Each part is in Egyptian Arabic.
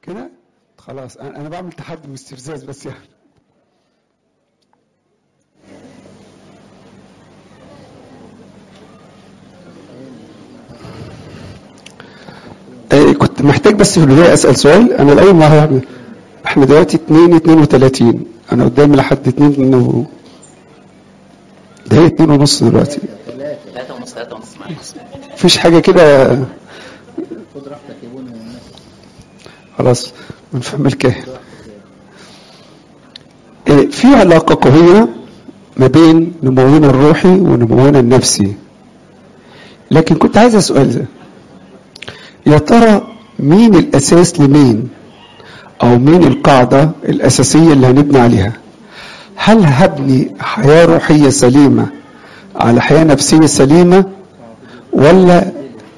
كده خلاص انا أنا بعمل تحدي واستفزاز بس يعني آه، كنت محتاج بس في البدايه اسال سؤال انا الاول ما هعمل احنا دلوقتي 2 32 انا قدامي لحد 2 و... ده هي 2 ونص دلوقتي ثلاثة ونص ثلاثة ونص معايا مفيش حاجه كده خد راحتك يا بني والناس خلاص من فهم الكاهن إيه، في علاقة قوية ما بين نمونا الروحي ونمونا النفسي لكن كنت عايز أسأل ده يا ترى مين الأساس لمين أو مين القاعدة الأساسية اللي هنبني عليها هل هبني حياة روحية سليمة على حياة نفسية سليمة ولا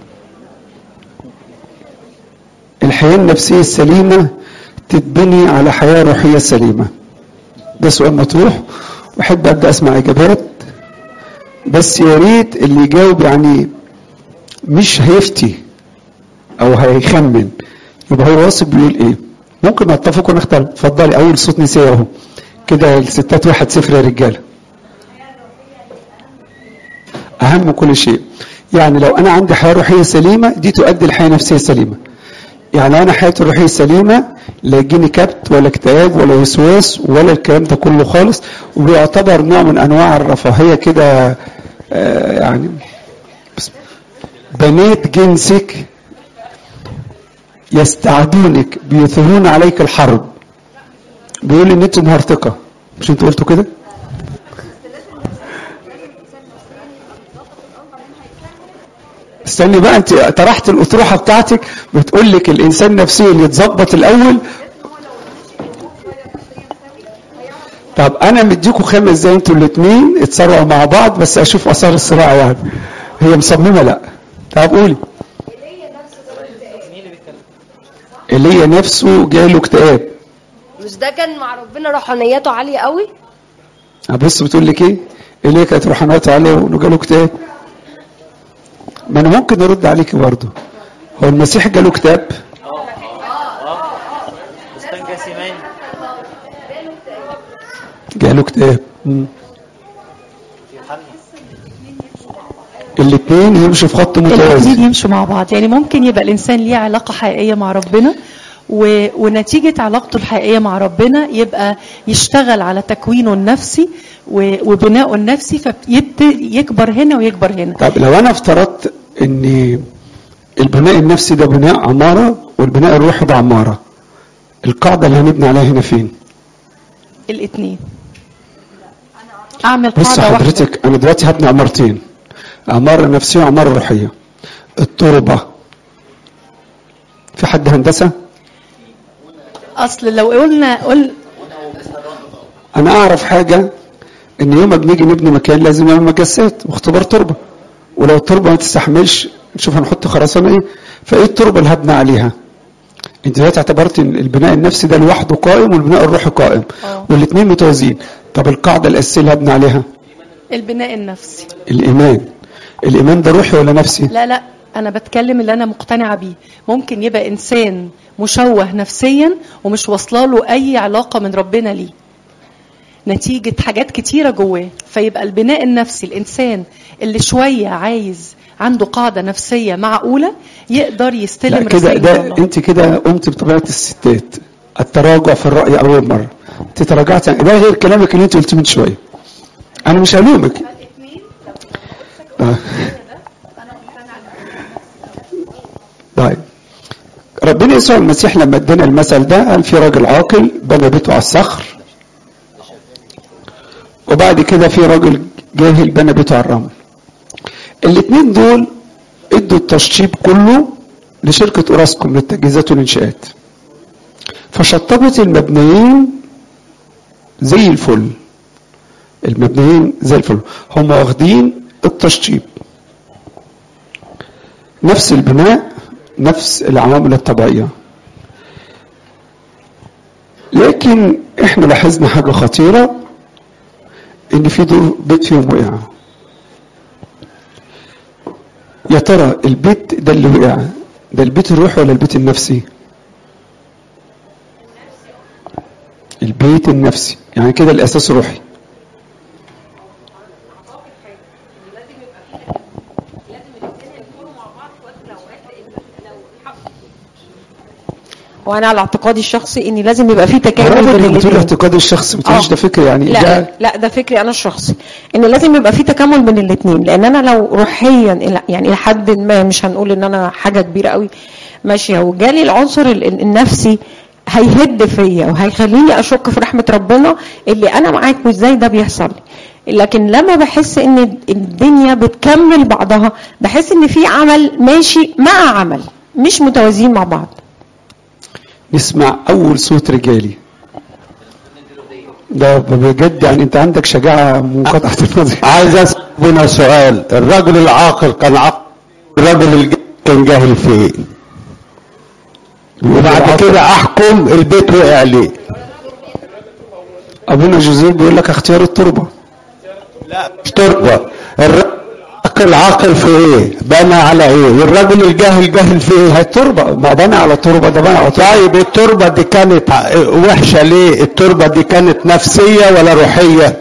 الحياة النفسية السليمة تتبني على حياة روحية سليمة ده سؤال مطروح وأحب أبدأ أسمع إجابات بس يا ريت اللي يجاوب يعني مش هيفتي أو هيخمن يبقى هو واثق بيقول إيه ممكن نتفق ونختلف اتفضلي أول صوت نسيه أهو كده الستات واحد صفر يا رجالة أهم من كل شيء يعني لو أنا عندي حياة روحية سليمة دي تؤدي لحياة نفسية سليمة يعني انا حياتي الروحيه سليمه لا يجيني كبت ولا اكتئاب ولا وسواس ولا الكلام ده كله خالص وبيعتبر نوع من انواع الرفاهيه كده آه، يعني بس- بنات جنسك يستعدونك بيثيرون عليك الحرب بيقول ان انت مهرطقه مش انت قلتوا كده استني بقى انت طرحت الاطروحه بتاعتك بتقول لك الانسان نفسيا يتظبط الاول طب انا مديكوا خمس زي انتوا الاثنين اتصارعوا مع بعض بس اشوف اثار الصراع يعني هي مصممه لا طب قولي ايليا نفسه جاله اكتئاب مش ده كان مع ربنا روحانياته عالية قوي بص بتقول لك ايه ايليا كانت روحانيته عاليه وانه جاله اكتئاب ما انا ممكن ارد عليكي برضه هو المسيح جاله اكتئاب بستان جاسمين جاله اكتئاب مم. يوحنا الاثنين يمشوا في خط الاثنين متوازي يمشوا مع بعض يعني ممكن يبقى الانسان ليه علاقه حقيقيه مع ربنا و... ونتيجه علاقته الحقيقيه مع ربنا يبقى يشتغل على تكوينه النفسي و... وبنائه النفسي فيبتدي يكبر هنا ويكبر هنا طب لو انا افترضت ان البناء النفسي ده بناء عماره والبناء الروحي ده عماره القاعده اللي هنبني عليها هنا فين الاثنين اعمل بص قاعده واحده حضرتك انا دلوقتي هبني عمارتين عماره نفسيه وعماره روحيه التربه في حد هندسه اصل لو قلنا قل انا اعرف حاجه ان يوم ما بنيجي نبني مكان لازم نعمل مجسات واختبار تربه ولو التربه ما تستحملش نشوف هنحط خرسانه ايه فايه التربه اللي هبني عليها انت دلوقتي اعتبرت ان البناء النفسي ده لوحده قائم والبناء الروحي قائم اه. والاثنين متوازيين طب القاعده الاساسيه اللي هبني عليها البناء النفسي الايمان الايمان ده روحي ولا نفسي لا لا انا بتكلم اللي انا مقتنعه بيه ممكن يبقى انسان مشوه نفسيا ومش واصله له اي علاقه من ربنا ليه نتيجه حاجات كتيره جواه فيبقى البناء النفسي الانسان اللي شويه عايز عنده قاعده نفسيه معقوله يقدر لا يستلم كده رسائل ده الله انت كده قمت بطبيعه الستات التراجع في الراي اول مره انت تراجعت عن- ده غير كلامك اللي انت قلته من شويه انا مش هلومك آه. طيب ربنا يسوع المسيح لما ادانا المثل ده قال في راجل عاقل بنى بيته على الصخر وبعد كده في راجل جاهل بنى بيته على الرمل الاثنين دول ادوا التشطيب كله لشركة اوراسكوم للتجهيزات والانشاءات فشطبت المبنيين زي الفل المبنيين زي الفل هم واخدين التشطيب نفس البناء نفس العوامل الطبيعية لكن احنا لاحظنا حاجة خطيرة ان في دور بيت فيهم وقع يا ترى البيت ده اللي وقع ده البيت الروحي ولا البيت النفسي البيت النفسي يعني كده الاساس روحي وانا على اعتقادي الشخصي ان لازم يبقى في تكامل برافو بين انك بتقول الاثنين اعتقاد الشخص ما تقوليش آه. ده فكر يعني لا ده لا ده فكري انا الشخصي ان لازم يبقى في تكامل بين الاثنين لان انا لو روحيا إلى- يعني الى حد ما مش هنقول ان انا حاجه كبيره قوي ماشيه وجالي العنصر ال- ال- النفسي هيهد فيا وهيخليني اشك في رحمه ربنا اللي انا معاك وازاي ده بيحصل لي لكن لما بحس ان الدنيا بتكمل بعضها بحس ان في عمل ماشي مع عمل مش متوازيين مع بعض نسمع اول صوت رجالي ده بجد يعني انت عندك شجاعه منقطعه النظر عايز اسال هنا سؤال الرجل العاقل كان عاقل الرجل الجاهل كان جاهل في ايه وبعد كده احكم البيت وقع ليه ابونا جوزيف بيقول لك اختيار التربه مش تربه الرجل عاقل في ايه بنى على ايه والرجل الجاهل جاهل في ايه التربه ما بنى على تربه ده بنى على تربه طيب التربه دي كانت ع- وحشه ليه التربه دي كانت نفسيه ولا روحيه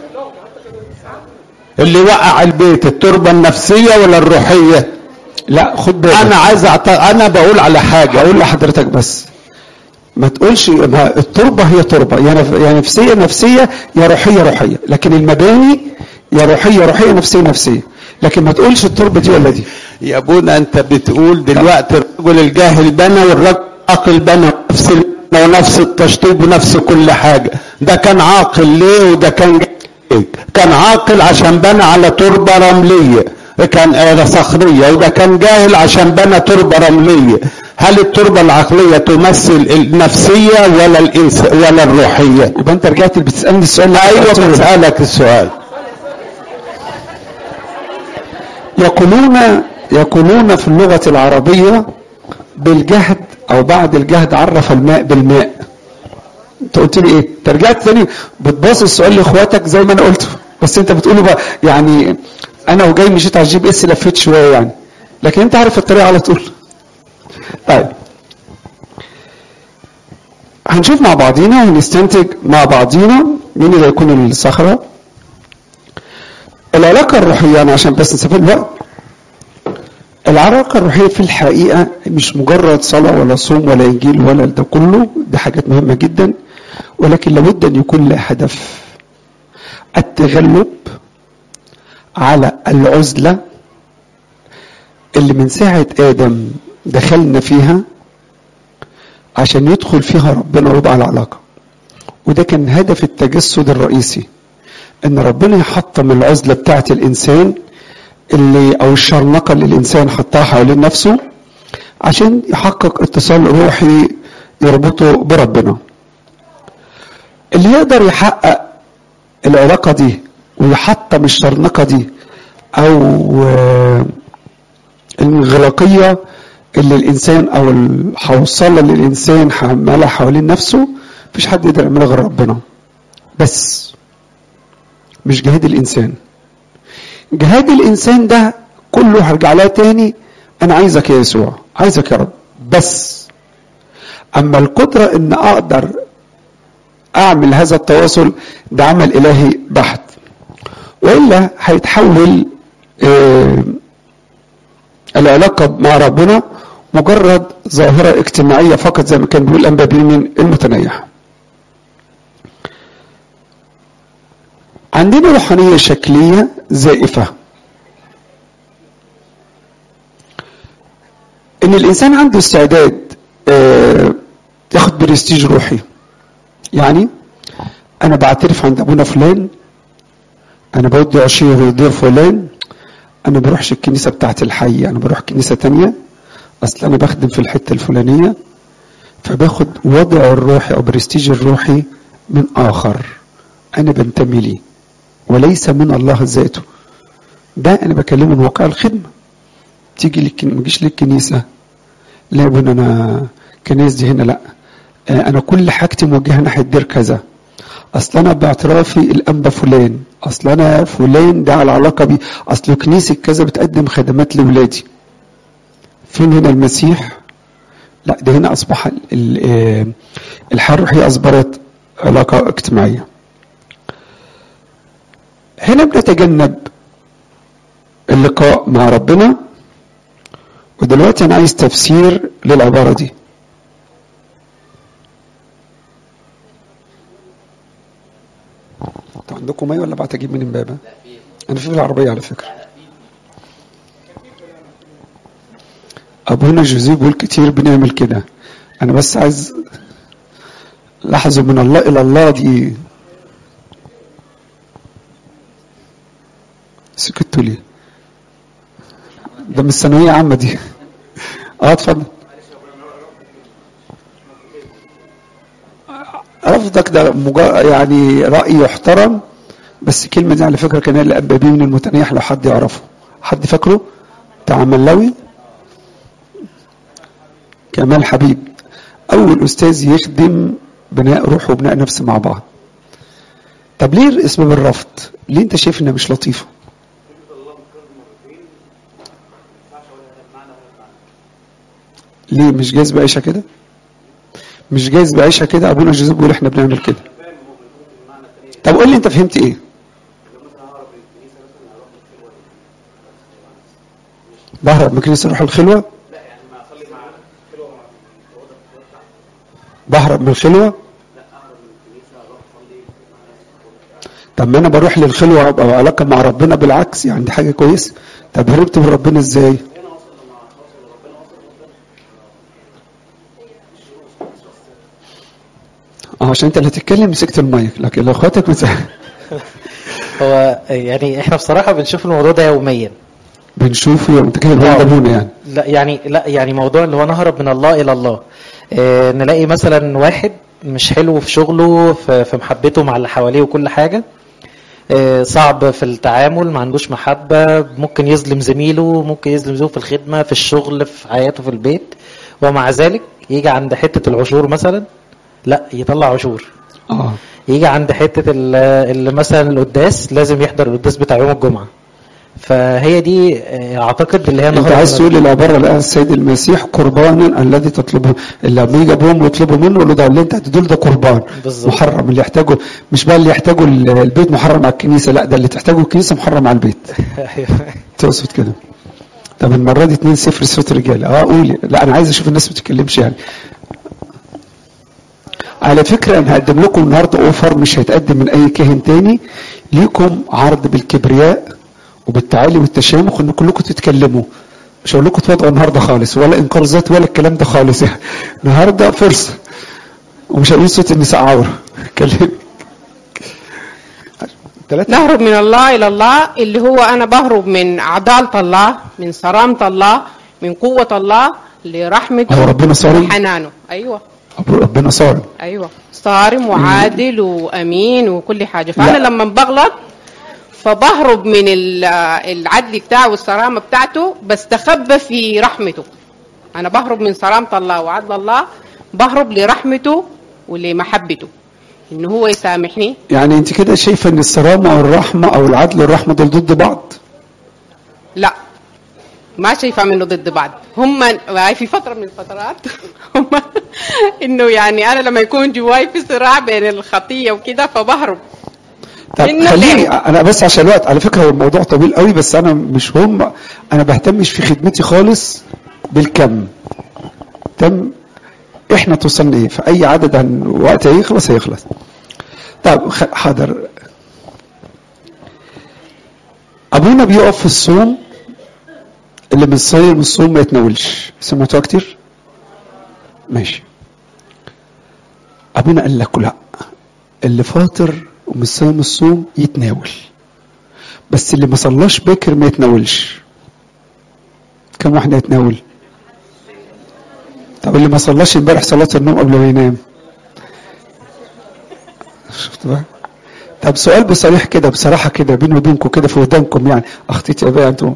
اللي وقع البيت التربه النفسيه ولا الروحيه لا خد بالك انا عايز أعت... انا بقول على حاجه اقول لحضرتك بس ما تقولش ما التربه هي تربه يا نف- يا نفسيه نفسيه يا روحيه روحيه لكن المباني يا روحيه روحيه نفسيه نفسيه لكن ما تقولش التربه دي ولا دي يا ابونا انت بتقول دلوقتي الرجل الجاهل بنى والرجل عاقل بنى نفس البنى ونفس التشطيب ونفس كل حاجه ده كان عاقل ليه وده كان جاهل ليه؟ كان عاقل عشان بنى على تربه رمليه كان آه صخريه وده كان جاهل عشان بنى تربه رمليه هل التربه العقليه تمثل النفسيه ولا الإنس ولا الروحيه يبقى انت رجعت بتسالني السؤال ايوه بسالك السؤال يقولون يقولون في اللغه العربيه بالجهد او بعد الجهد عرف الماء بالماء انت قلت لي ايه انت رجعت تاني بتباص السؤال لاخواتك زي ما انا قلته بس انت بتقوله بقى يعني انا وجاي مشيت على الجي بي اس لفيت شويه يعني لكن انت عارف الطريقه على طول طيب هنشوف مع بعضينا ونستنتج مع بعضينا مين اللي هيكون الصخره العلاقه الروحيه انا عشان بس نستفيد الوقت العلاقة الروحية في الحقيقة مش مجرد صلاة ولا صوم ولا إنجيل ولا ده كله دي حاجات مهمة جدا ولكن لابد أن يكون لها هدف التغلب على العزلة اللي من ساعة آدم دخلنا فيها عشان يدخل فيها ربنا ويبقى العلاقة وده كان هدف التجسد الرئيسي ان ربنا يحطم العزلة بتاعت الانسان اللي او الشرنقة اللي الانسان حطها حوالين نفسه عشان يحقق اتصال روحي يربطه بربنا اللي يقدر يحقق العلاقة دي ويحطم الشرنقة دي او آه، الانغلاقية اللي الانسان او الحوصلة اللي الانسان عمالها حوالين نفسه مفيش حد يقدر يعملها غير ربنا بس مش جهاد الانسان جهاد الانسان ده كله هرجع لها تاني انا عايزك يا يسوع عايزك يا رب بس اما القدره ان اقدر اعمل هذا التواصل ده عمل الهي بحت والا هيتحول آه، العلاقه مع ربنا مجرد ظاهره اجتماعيه فقط زي ما كان بيقول انبا بيمين المتنيح عندنا روحانيه شكليه زائفه ان الانسان عنده استعداد آه، ياخد برستيج روحي يعني انا بعترف عند ابونا فلان انا بودي عشيه غير فلان انا بروحش الكنيسه بتاعت الحي انا بروح كنيسه تانية اصل انا بخدم في الحته الفلانيه فباخد وضع الروحي او برستيج الروحي من اخر انا بنتمي ليه وليس من الله ذاته ده انا بكلمه من واقع الخدمه تيجي لك ما تجيش للكنيسه لا يا ابونا انا كنايس دي هنا لا آه، انا كل حاجتي موجهه ناحيه دير كذا اصل انا باعترافي الانبا فلان اصل انا فلان ده على علاقه بي اصل كنيسه كذا بتقدم خدمات لاولادي فين هنا المسيح لا ده هنا اصبح ال- ال- آه، الحياه الروحيه اصبحت علاقة اجتماعية هنا بنتجنب اللقاء مع ربنا ودلوقتي انا عايز تفسير للعبارة دي انتوا عندكم مي ولا بعت اجيب من امبابة انا في العربية على فكرة ابونا جوزيه بيقول كتير بنعمل كده انا بس عايز لحظة من الله الى الله دي سكتوا ليه ده من الثانوية عامة دي اه اتفضل رفضك ده مجا... يعني رأي يحترم بس الكلمة دي على فكرة كان الأنبابي من المتنيح لو حد يعرفه حد فاكره بتاع ملاوي كمال حبيب أول أستاذ يخدم بناء روح وبناء نفس مع بعض طب ليه الاسم بالرفض ليه انت شايف انها مش لطيفه ليه مش جايز بعيشها كده مش جايز بعيشها كده ابونا جوزيف بيقول احنا بنعمل كده طب قول لي انت فهمت ايه بهرب من الكنيسه اروح الخلوه بهرب من الخلوه طب ما انا بروح للخلوه ابقى علاقه مع ربنا بالعكس يعني دي حاجه كويسه طب هربت من ربنا ازاي اه عشان انت اللي هتتكلم مسكت المايك لكن لو اخواتك مس... هو يعني احنا بصراحة بنشوف الموضوع ده يوميا بنشوفه انت كده آه. بيندمونا يعني لا يعني لا يعني موضوع اللي هو نهرب من الله الى الله اه نلاقي مثلا واحد مش حلو في شغله في, في محبته مع اللي حواليه وكل حاجة اه صعب في التعامل ما عندوش محبة ممكن يظلم زميله ممكن يظلم زميله في الخدمة في الشغل في حياته في البيت ومع ذلك يجي عند حتة العشور مثلا لا يطلع عشور اه يجي عند حتة ال- اللي مثلا القداس لازم يحضر القداس بتاع يوم الجمعة فهي دي اه، اعتقد اللي هي انت نهر عايز من- تقول العباره اللي قالها السيد المسيح قربانا الذي تطلبه اللي لما يجي ابوهم ويطلبوا منه يقول له ده اللي انت هتدول ده قربان بالظبط. محرم اللي يحتاجه مش بقى اللي يحتاجه ال- البيت محرم على الكنيسه لا ده اللي تحتاجه الكنيسه محرم على البيت تقصد كده طب المره دي 2 0 صوت رجاله اه قولي لا انا عايز اشوف الناس ما بتتكلمش يعني على فكره انا هقدم لكم النهارده اوفر مش هيتقدم من اي كاهن تاني ليكم عرض بالكبرياء وبالتعالي والتشامخ ان كلكم تتكلموا مش هقول لكم تفضلوا النهارده خالص ولا انكار ذات ولا الكلام ده خالص يعني النهارده فرصه ومش هقول صوت النساء عوره كلم ثلاثة نهرب من الله إلى الله اللي هو أنا بهرب من عدالة الله من صرامة الله من قوة الله لرحمته هو ربنا صارم؟ وحنانه أيوة ربنا صارم أيوة صارم وعادل وأمين وكل حاجة فأنا لا. لما بغلط فبهرب من ال- العدل بتاعه والصرامة بتاعته بستخبى في رحمته أنا بهرب من صرامة الله وعدل الله بهرب لرحمته ولمحبته إن هو يسامحني يعني انت كده شايفه ان الصرامه او الرحمه او العدل والرحمه دول ضد بعض لا ما شايفه منه ضد بعض هم في فتره من الفترات هم انه يعني انا لما يكون جواي في صراع بين الخطيه وكده فبهرب طب إنه خليني ليه؟ انا بس عشان الوقت على فكره هو الموضوع طويل قوي بس انا مش هم انا بهتمش في خدمتي خالص بالكم تم احنا توصلنا ايه في اي عدد عن وقت هيخلص هيخلص طب خ- حاضر ابونا بيقف في الصوم اللي من صايم الصوم ما يتناولش سمعتوها كتير ماشي ابونا قال لك لا اللي فاطر ومش صايم الصوم يتناول بس اللي ما صلاش باكر ما يتناولش كم واحد يتناول طب اللي ما صلاش امبارح صلاة النوم قبل ما ينام شفت بقى طب سؤال بصريح كده بصراحة كده بيني وبينكم كده في ودانكم يعني اخطيتي يا بقى انتم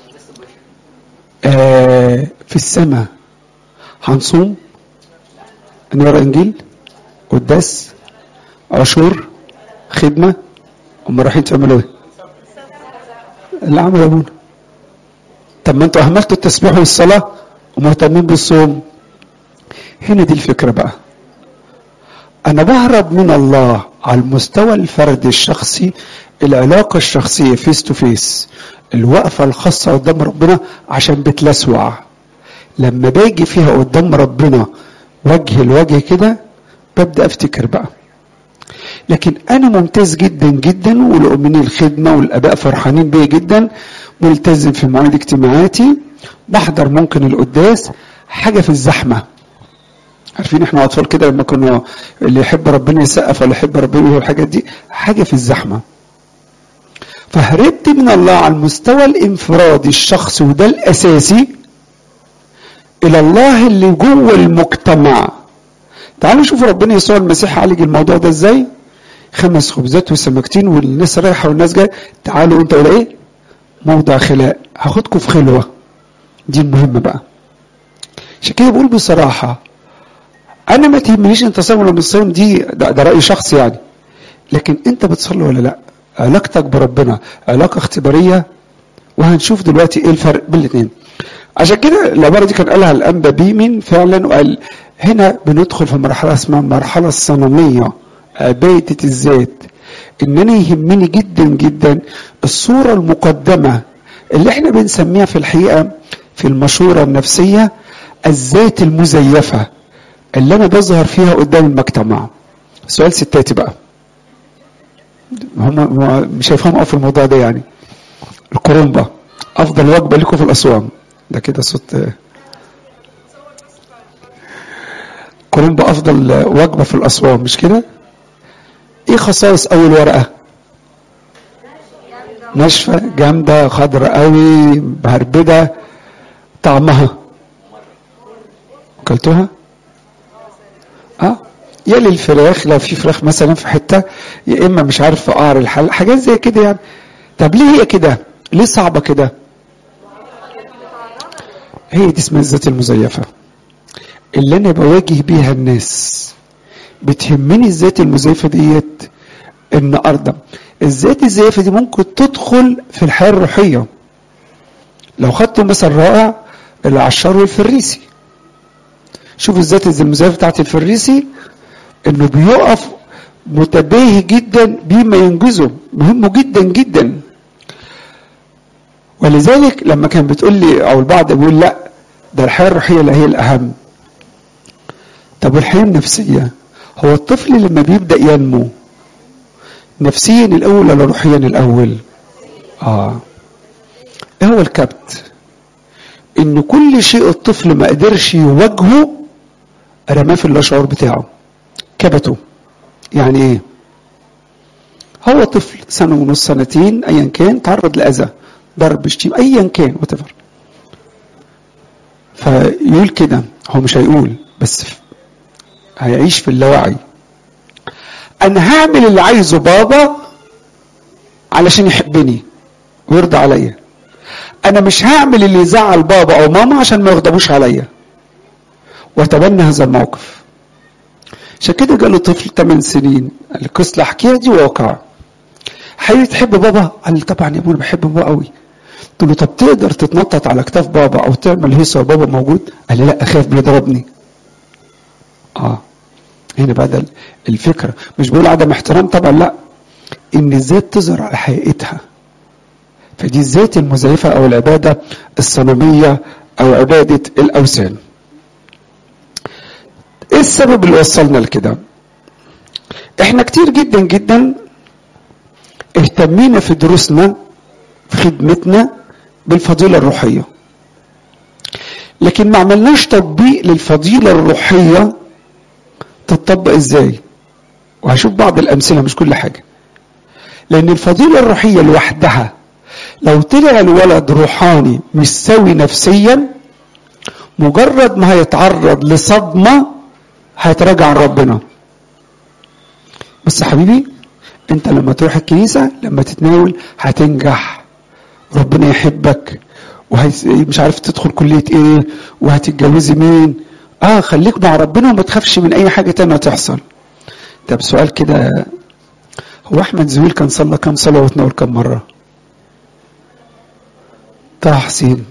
آه في السماء هنصوم نقرا انجيل قداس عاشور خدمة هم رايحين تعملوا ايه؟ اللي عمل ابونا طب ما انتوا اهملتوا التسبيح والصلاة ومهتمين بالصوم هنا دي الفكرة بقى انا بهرب من الله على المستوى الفردي الشخصي العلاقة الشخصية فيس تو فيس الوقفة الخاصة قدام ربنا عشان بتلسوع لما باجي فيها قدام ربنا وجه لوجه كده ببدأ افتكر بقى لكن انا ممتاز جدا جدا والامين الخدمه والاباء فرحانين بيا جدا ملتزم في مواعيد اجتماعاتي بحضر ممكن القداس حاجه في الزحمه عارفين احنا اطفال كده لما كنا اللي يحب ربنا يسقف ولا يحب ربنا يقول الحاجات دي حاجه في الزحمه فهربت من الله على المستوى الانفرادي الشخصي وده الاساسي الى الله اللي جوه المجتمع تعالوا شوفوا ربنا يسوع المسيح عالج الموضوع ده ازاي خمس خبزات وسمكتين والناس رايحه والناس جايه تعالوا انت ولا ايه موضع خلاء هاخدكم في خلوه دي المهمه بقى عشان كده بقول بصراحه انا ما تهمنيش انت صايم ولا مش صايم دي ده, ده راي شخصي يعني لكن انت بتصلي ولا لا علاقتك بربنا علاقه اختباريه وهنشوف دلوقتي ايه الفرق بين الاثنين عشان كده العباره دي كان قالها الانبا بيمن فعلا وقال هنا بندخل في مرحله اسمها المرحله الصنميه عباده الذات ان انا يهمني جدا جدا الصوره المقدمه اللي احنا بنسميها في الحقيقه في المشوره النفسيه الذات المزيفه اللي انا بظهر فيها قدام المجتمع سؤال ستاتي بقى هم هم مش هيفهموا قوي في الموضوع ده يعني الكرومبا افضل وجبه لكم في الاسوان ده كده صوت كرومبا افضل وجبه في الاسوان مش كده ايه خصائص اول ورقه ناشفه جامده خضراء قوي مهربده طعمها اكلتوها اه يا للفراخ لو في فراخ مثلا في حته يا اما مش عارف في قعر الحل حاجات زي كده يعني طب ليه هي كده ليه صعبه كده هي دي اسمها الذات المزيفه اللي انا بواجه بيها الناس بتهمني الذات المزيفه ديت ان ارضى الذات الزيفه دي ممكن تدخل في الحياه الروحيه لو خدت مثل رائع العشار والفريسي شوفوا الذات المزيفه بتاعت الفريسي انه بيقف متباهي جدا بما ينجزه مهمه جدا جدا ولذلك لما كان بتقول لي او البعض بيقول لا ده الحياه الروحيه اللي هي الاهم طب والحياه النفسيه هو الطفل لما بيبدا ينمو نفسيا الاول ولا روحيا الاول اه ايه هو الكبت ان كل شيء الطفل ما قدرش يواجهه رماه في اللاشعور بتاعه كبته يعني ايه هو طفل سنة ونص سنتين ايا كان تعرض لاذى ضرب شتيم ايا كان وات فيقول كده هو مش هيقول بس هيعيش في اللاوعي انا هعمل اللي عايزه بابا علشان يحبني ويرضى عليا انا مش هعمل اللي يزعل بابا او ماما عشان ما يغضبوش عليا واتبنى هذا الموقف عشان كده جاله طفل 8 سنين القصه اللي احكيها دي واقع حبيبي تحب بابا قال لي طبعا يا ابونا بحب بابا قوي قلت له طب تقدر تتنطط على كتاف بابا او تعمل هيصه وبابا موجود قال لي لا اخاف بيضربني اه هنا بقى ده الفكره مش بقول عدم احترام طبعا لا ان الذات تظهر على حقيقتها فدي الذات المزيفه او العباده الصنميه او عباده الاوثان ايه السبب اللي وصلنا لكده احنا كتير جدا جدا اهتمينا في دروسنا في خدمتنا بالفضيله الروحيه لكن ما عملناش تطبيق للفضيله الروحيه تطبق ازاي وهشوف بعض الامثله مش كل حاجه لان الفضيله الروحيه لوحدها لو طلع الولد روحاني مش سوي نفسيا مجرد ما هيتعرض لصدمه هيتراجع عن ربنا بس يا حبيبي انت لما تروح الكنيسه لما تتناول هتنجح ربنا يحبك ومش عارف تدخل كليه ايه وهتتجوزي مين اه خليك مع ربنا وما تخافش من اي حاجه تانية تحصل طب سؤال كده هو احمد زويل كان صلى كام صلاه وتناول كام مره طه حسين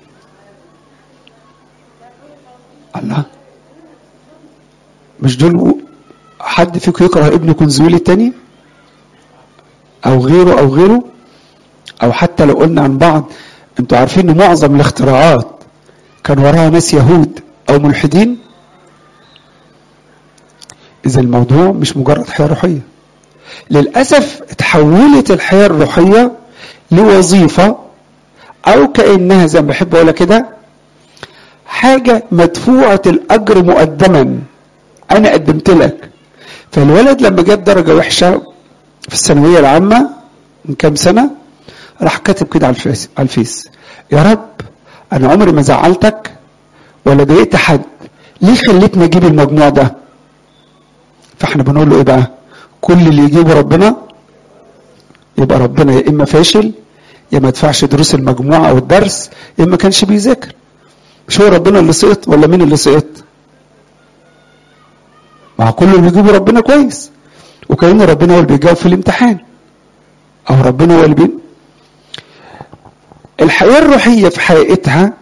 الله مش دول حد فيكم يكره ابن كونزويل التاني او غيره او غيره او حتى لو قلنا عن بعض انتوا عارفين ان معظم الاختراعات كان وراها ناس يهود او ملحدين اذا الموضوع مش مجرد حياه روحيه للاسف تحولت الحياه الروحيه لوظيفه او كانها زي ما بحب اقولها كده حاجه مدفوعه الاجر مقدما انا قدمت لك فالولد لما جاب درجه وحشه في الثانويه العامه من كام سنه راح كاتب كده على الفيس على الفيس يا رب انا عمري ما زعلتك ولا ضايقت حد ليه خليتني اجيب المجموع ده فاحنا بنقول له ايه بقى كل اللي يجيبه ربنا يبقى ربنا يا اما فاشل يا ما يدفعش دروس المجموعه او الدرس يا ما كانش بيذاكر مش هو ربنا اللي سقط ولا مين اللي سقط مع كل اللي بيجيبه ربنا كويس وكأن ربنا هو اللي بيجاوب في الامتحان او ربنا هو اللي بي... الحياه الروحيه في حقيقتها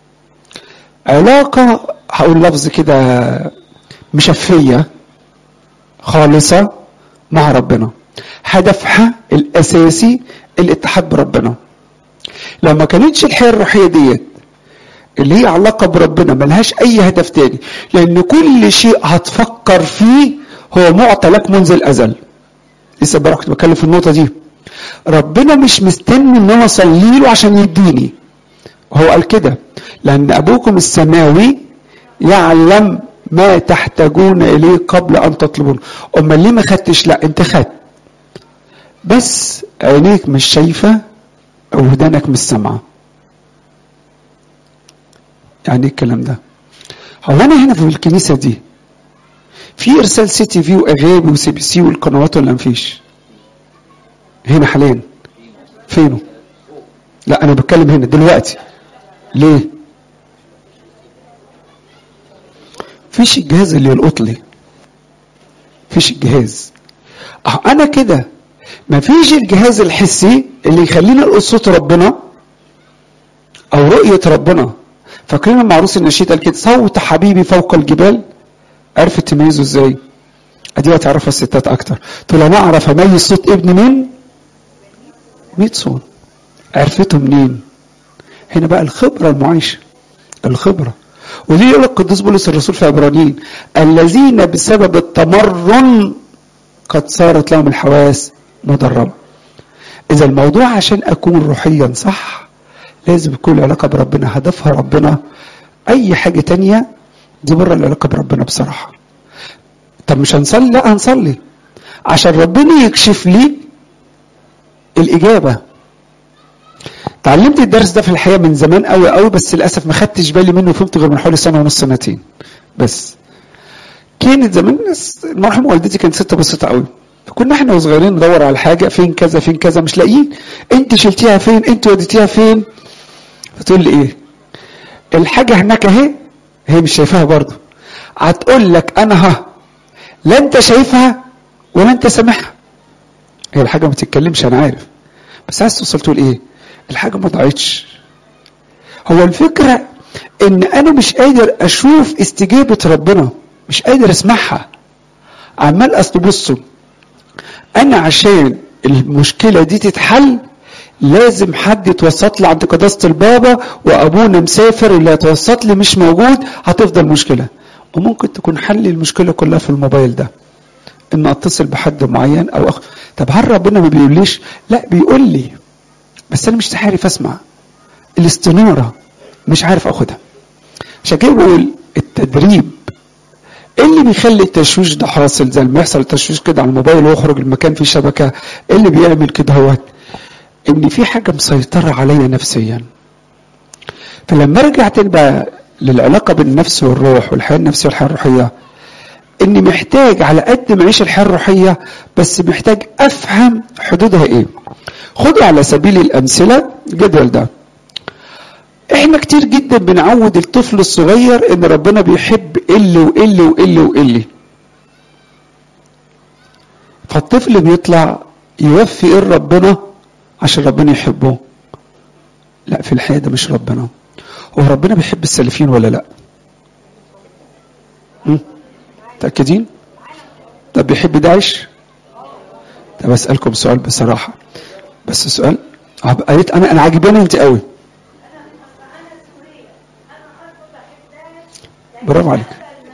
علاقه هقول لفظ كده مشفيه خالصه مع ربنا هدفها الاساسي الاتحاد بربنا لو ما كانتش الحياه الروحيه ديت اللي هي علاقه بربنا ملهاش اي هدف تاني لان كل شيء هتفكر فيه هو معطى لك منذ الازل لسه امبارح كنت بتكلم في النقطه دي ربنا مش مستني ان انا اصلي له عشان يديني هو قال كده لان ابوكم السماوي يعلم ما تحتاجون اليه قبل ان تطلبون امال ليه ما خدتش لا انت خدت بس عينيك مش شايفه او ودانك مش سامعه يعني ايه الكلام ده هو انا هنا في الكنيسه دي في ارسال سي تي في واغابي وسي بي سي والقنوات ولا مفيش هنا حاليا فينه لا انا بتكلم هنا دلوقتي ليه فيش الجهاز اللي يلقط لي فيش الجهاز اه انا كده مفيش الجهاز الحسي اللي يخليني القط صوت ربنا او رؤيه ربنا فاكرين لما عروس النشيد قال كده صوت حبيبي فوق الجبال عرفت تميزه ازاي ادي هتعرفها الستات اكتر تقول انا اعرف اميز صوت ابني من 100 صوت عرفته منين هنا بقى الخبره المعيشه الخبره وليه يقول القديس بولس الرسول في عبرانيين الذين بسبب التمرن قد صارت لهم الحواس مدربه اذا الموضوع عشان اكون روحيا صح لازم يكون العلاقه بربنا هدفها ربنا اي حاجه تانية دي بره العلاقه بربنا بصراحه طب مش هنصلي لا هنصلي عشان ربنا يكشف لي الاجابه اتعلمت الدرس ده في الحقيقه من زمان قوي قوي بس للاسف ما خدتش بالي منه وفهمته غير من حوالي سنه ونص سنتين بس كانت زمان المرحوم والدتي كانت ست بسيطه قوي فكنا احنا وصغيرين ندور على حاجه فين كذا فين كذا مش لاقيين انت شلتيها فين انت وديتيها فين فتقول لي ايه الحاجه هناك اهي هي مش شايفاها برضه هتقول لك انا ها لا انت شايفها ولا انت سامعها هي الحاجه ما تتكلمش انا عارف بس عايز توصل تقول ايه الحاجه ما ضاعتش هو الفكره ان انا مش قادر اشوف استجابه ربنا مش قادر اسمعها عمال اصل بصوا انا عشان المشكله دي تتحل لازم حد يتوسط لي عند قداسه البابا وابونا مسافر اللي هيتوسط لي مش موجود هتفضل مشكله وممكن تكون حل المشكله كلها في الموبايل ده ان اتصل بحد معين او أخ... طب هل ربنا ما بيقوليش لا بيقول لي بس انا مش عارف اسمع الاستناره مش عارف اخدها عشان كده بقول التدريب ايه اللي بيخلي التشويش ده حاصل زي ما يحصل التشويش كده على الموبايل ويخرج المكان فيه شبكه ايه اللي بيعمل كده هوت ان في حاجه مسيطره عليا نفسيا فلما ارجع تاني بقى للعلاقه بالنفس والروح والحياه النفسيه والحياه الروحيه اني محتاج على قد ما اعيش الحياه الروحيه بس محتاج افهم حدودها ايه خدوا على سبيل الامثله الجدول ده احنا كتير جدا بنعود الطفل الصغير ان ربنا بيحب اللي واللي واللي واللي فالطفل بيطلع يوفي ايه ربنا عشان ربنا يحبه لا في الحقيقه ده مش ربنا هو ربنا بيحب السلفيين ولا لا متاكدين طب بيحب داعش طب اسالكم سؤال بصراحه بس سؤال هب- قريت انا انا عاجباني انت قوي برافو عليك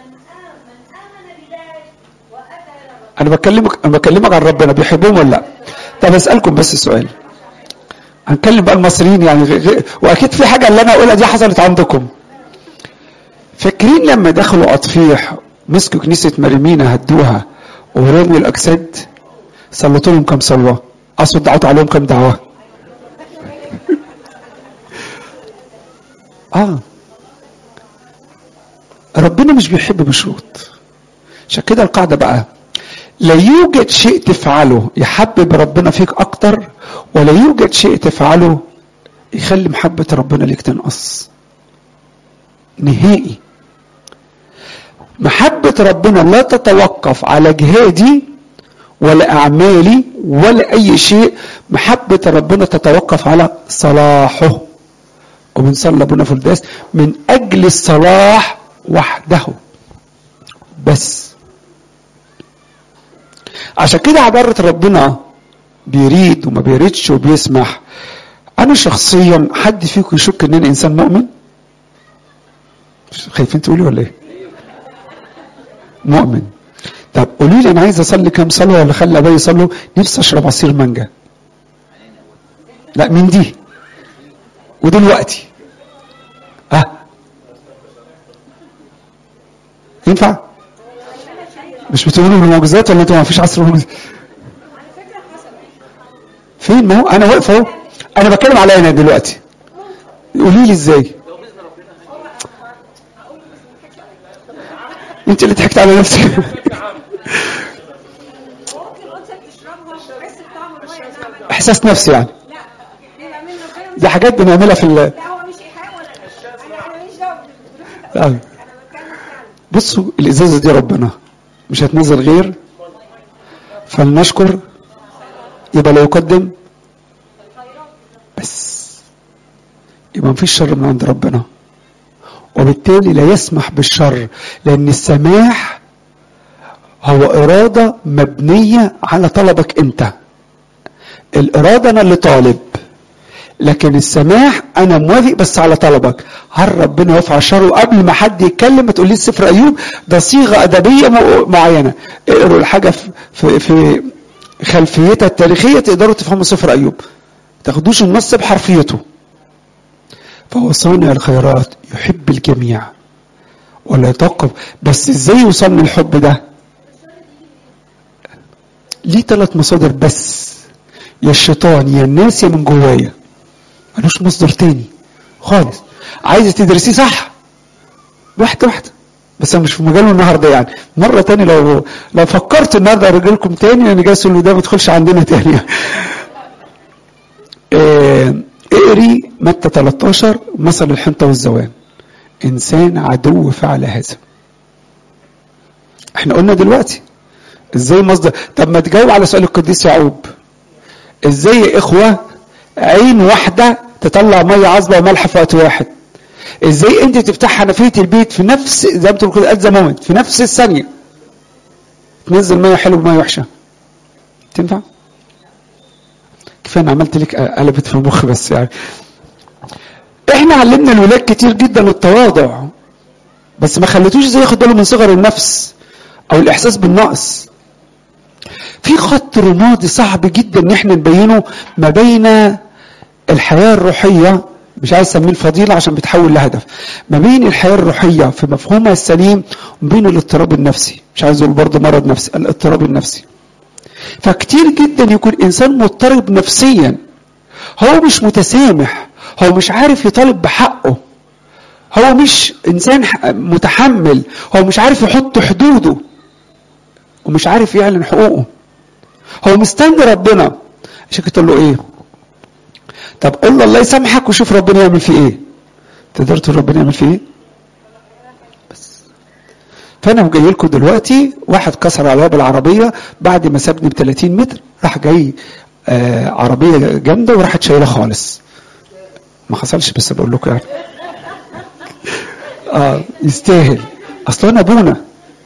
انا بكلمك انا بكلمك عن ربنا بيحبهم ولا لا طب اسالكم بس سؤال هنكلم بقى المصريين يعني غ... غ... واكيد في حاجه اللي انا اقولها دي حصلت عندكم فاكرين لما دخلوا اطفيح مسكوا كنيسه مريمينا هدوها ورموا الاجساد صلتوا لهم كم صلوه اقصد دعوت عليهم كم دعوه اه ربنا مش بيحب بشروط عشان كده القاعده بقى لا يوجد شيء تفعله يحبب ربنا فيك اكتر ولا يوجد شيء تفعله يخلي محبة ربنا ليك تنقص نهائي محبة ربنا لا تتوقف على جهادي ولا أعمالي ولا أي شيء محبة ربنا تتوقف على صلاحه وبنصلي أبونا في القداس من أجل الصلاح وحده بس عشان كده عبارة ربنا بيريد وما بيريدش وبيسمح انا شخصيا حد فيكم يشك ان انا انسان مؤمن خايفين تقولي ولا ايه مؤمن طب قولي لي انا عايز اصلي كام صلاه ولا خلي ابويا يصلوا نفسي اشرب عصير مانجا لا من دي ودلوقتي ها ينفع مش بتقولوا بالمعجزات ولا انتوا ما فيش عصر معجزات فين ما هو انا واقف اهو انا بتكلم عليا انا دلوقتي قولي لي ازاي انت اللي ضحكت على نفسك احساس نفسي يعني دي حاجات بنعملها في ال آه. بصوا الازازه دي ربنا مش هتنزل غير فلنشكر يبقى لا يقدم بس يبقى مفيش شر من عند ربنا وبالتالي لا يسمح بالشر لان السماح هو اراده مبنيه على طلبك انت الاراده انا اللي طالب لكن السماح انا موافق بس على طلبك هل ربنا يرفع الشر وقبل ما حد يتكلم ما تقوليش سفر ايوب ده صيغه ادبيه م- معينه اقروا الحاجه في في, في خلفيتها التاريخيه تقدروا تفهموا سفر ايوب تاخدوش النص بحرفيته فهو صانع الخيرات يحب الجميع ولا يتوقف بس ازاي يوصل للحب ده ليه ثلاث مصادر بس يا الشيطان يا الناس يا من جوايا ملوش مصدر تاني خالص عايزه تدرسيه صح واحده واحده بس انا مش في مجاله النهارده يعني مره تاني لو لو فكرت النهارده ارجع لكم تاني انا جاي اقول ده ما تدخلش عندنا تاني آه، اقري متى 13 مثل الحنطه والزوان انسان عدو فعل هذا احنا قلنا دلوقتي ازاي مصدر طب ما تجاوب على سؤال القديس يعقوب ازاي يا اخوه عين واحده تطلع ميه عذبه وملح في وقت واحد ازاي انت تفتح حنفيه البيت في نفس زي ما بتقول كده ات ذا مومنت في نفس الثانيه تنزل ميه حلوه بميه وحشه تنفع كفايه انا عملت لك قلبت في المخ بس يعني احنا علمنا الولاد كتير جدا التواضع بس ما خليتوش ازاي ياخد باله من صغر النفس او الاحساس بالنقص في خط رمادي صعب جدا ان احنا نبينه ما بين الحياه الروحيه مش عايز اسميه الفضيله عشان بتحول لهدف ما بين الحياه الروحيه في مفهومها السليم وبين الاضطراب النفسي مش عايز اقول برضه مرض نفسي الاضطراب النفسي فكتير جدا يكون انسان مضطرب نفسيا هو مش متسامح هو مش عارف يطالب بحقه هو مش انسان متحمل هو مش عارف يحط حدوده ومش عارف يعلن حقوقه هو مستني ربنا عشان كده تقول له ايه طب قول له الله يسامحك وشوف ربنا يعمل فيه ايه تقدر تقول ربنا يعمل فيه ايه بس فانا جاي لكم دلوقتي واحد كسر على باب العربيه بعد ما سابني ب 30 متر راح جاي آه عربيه جامده وراحت شايله خالص ما حصلش بس بقول لكم يعني اه يستاهل اصل انا ابونا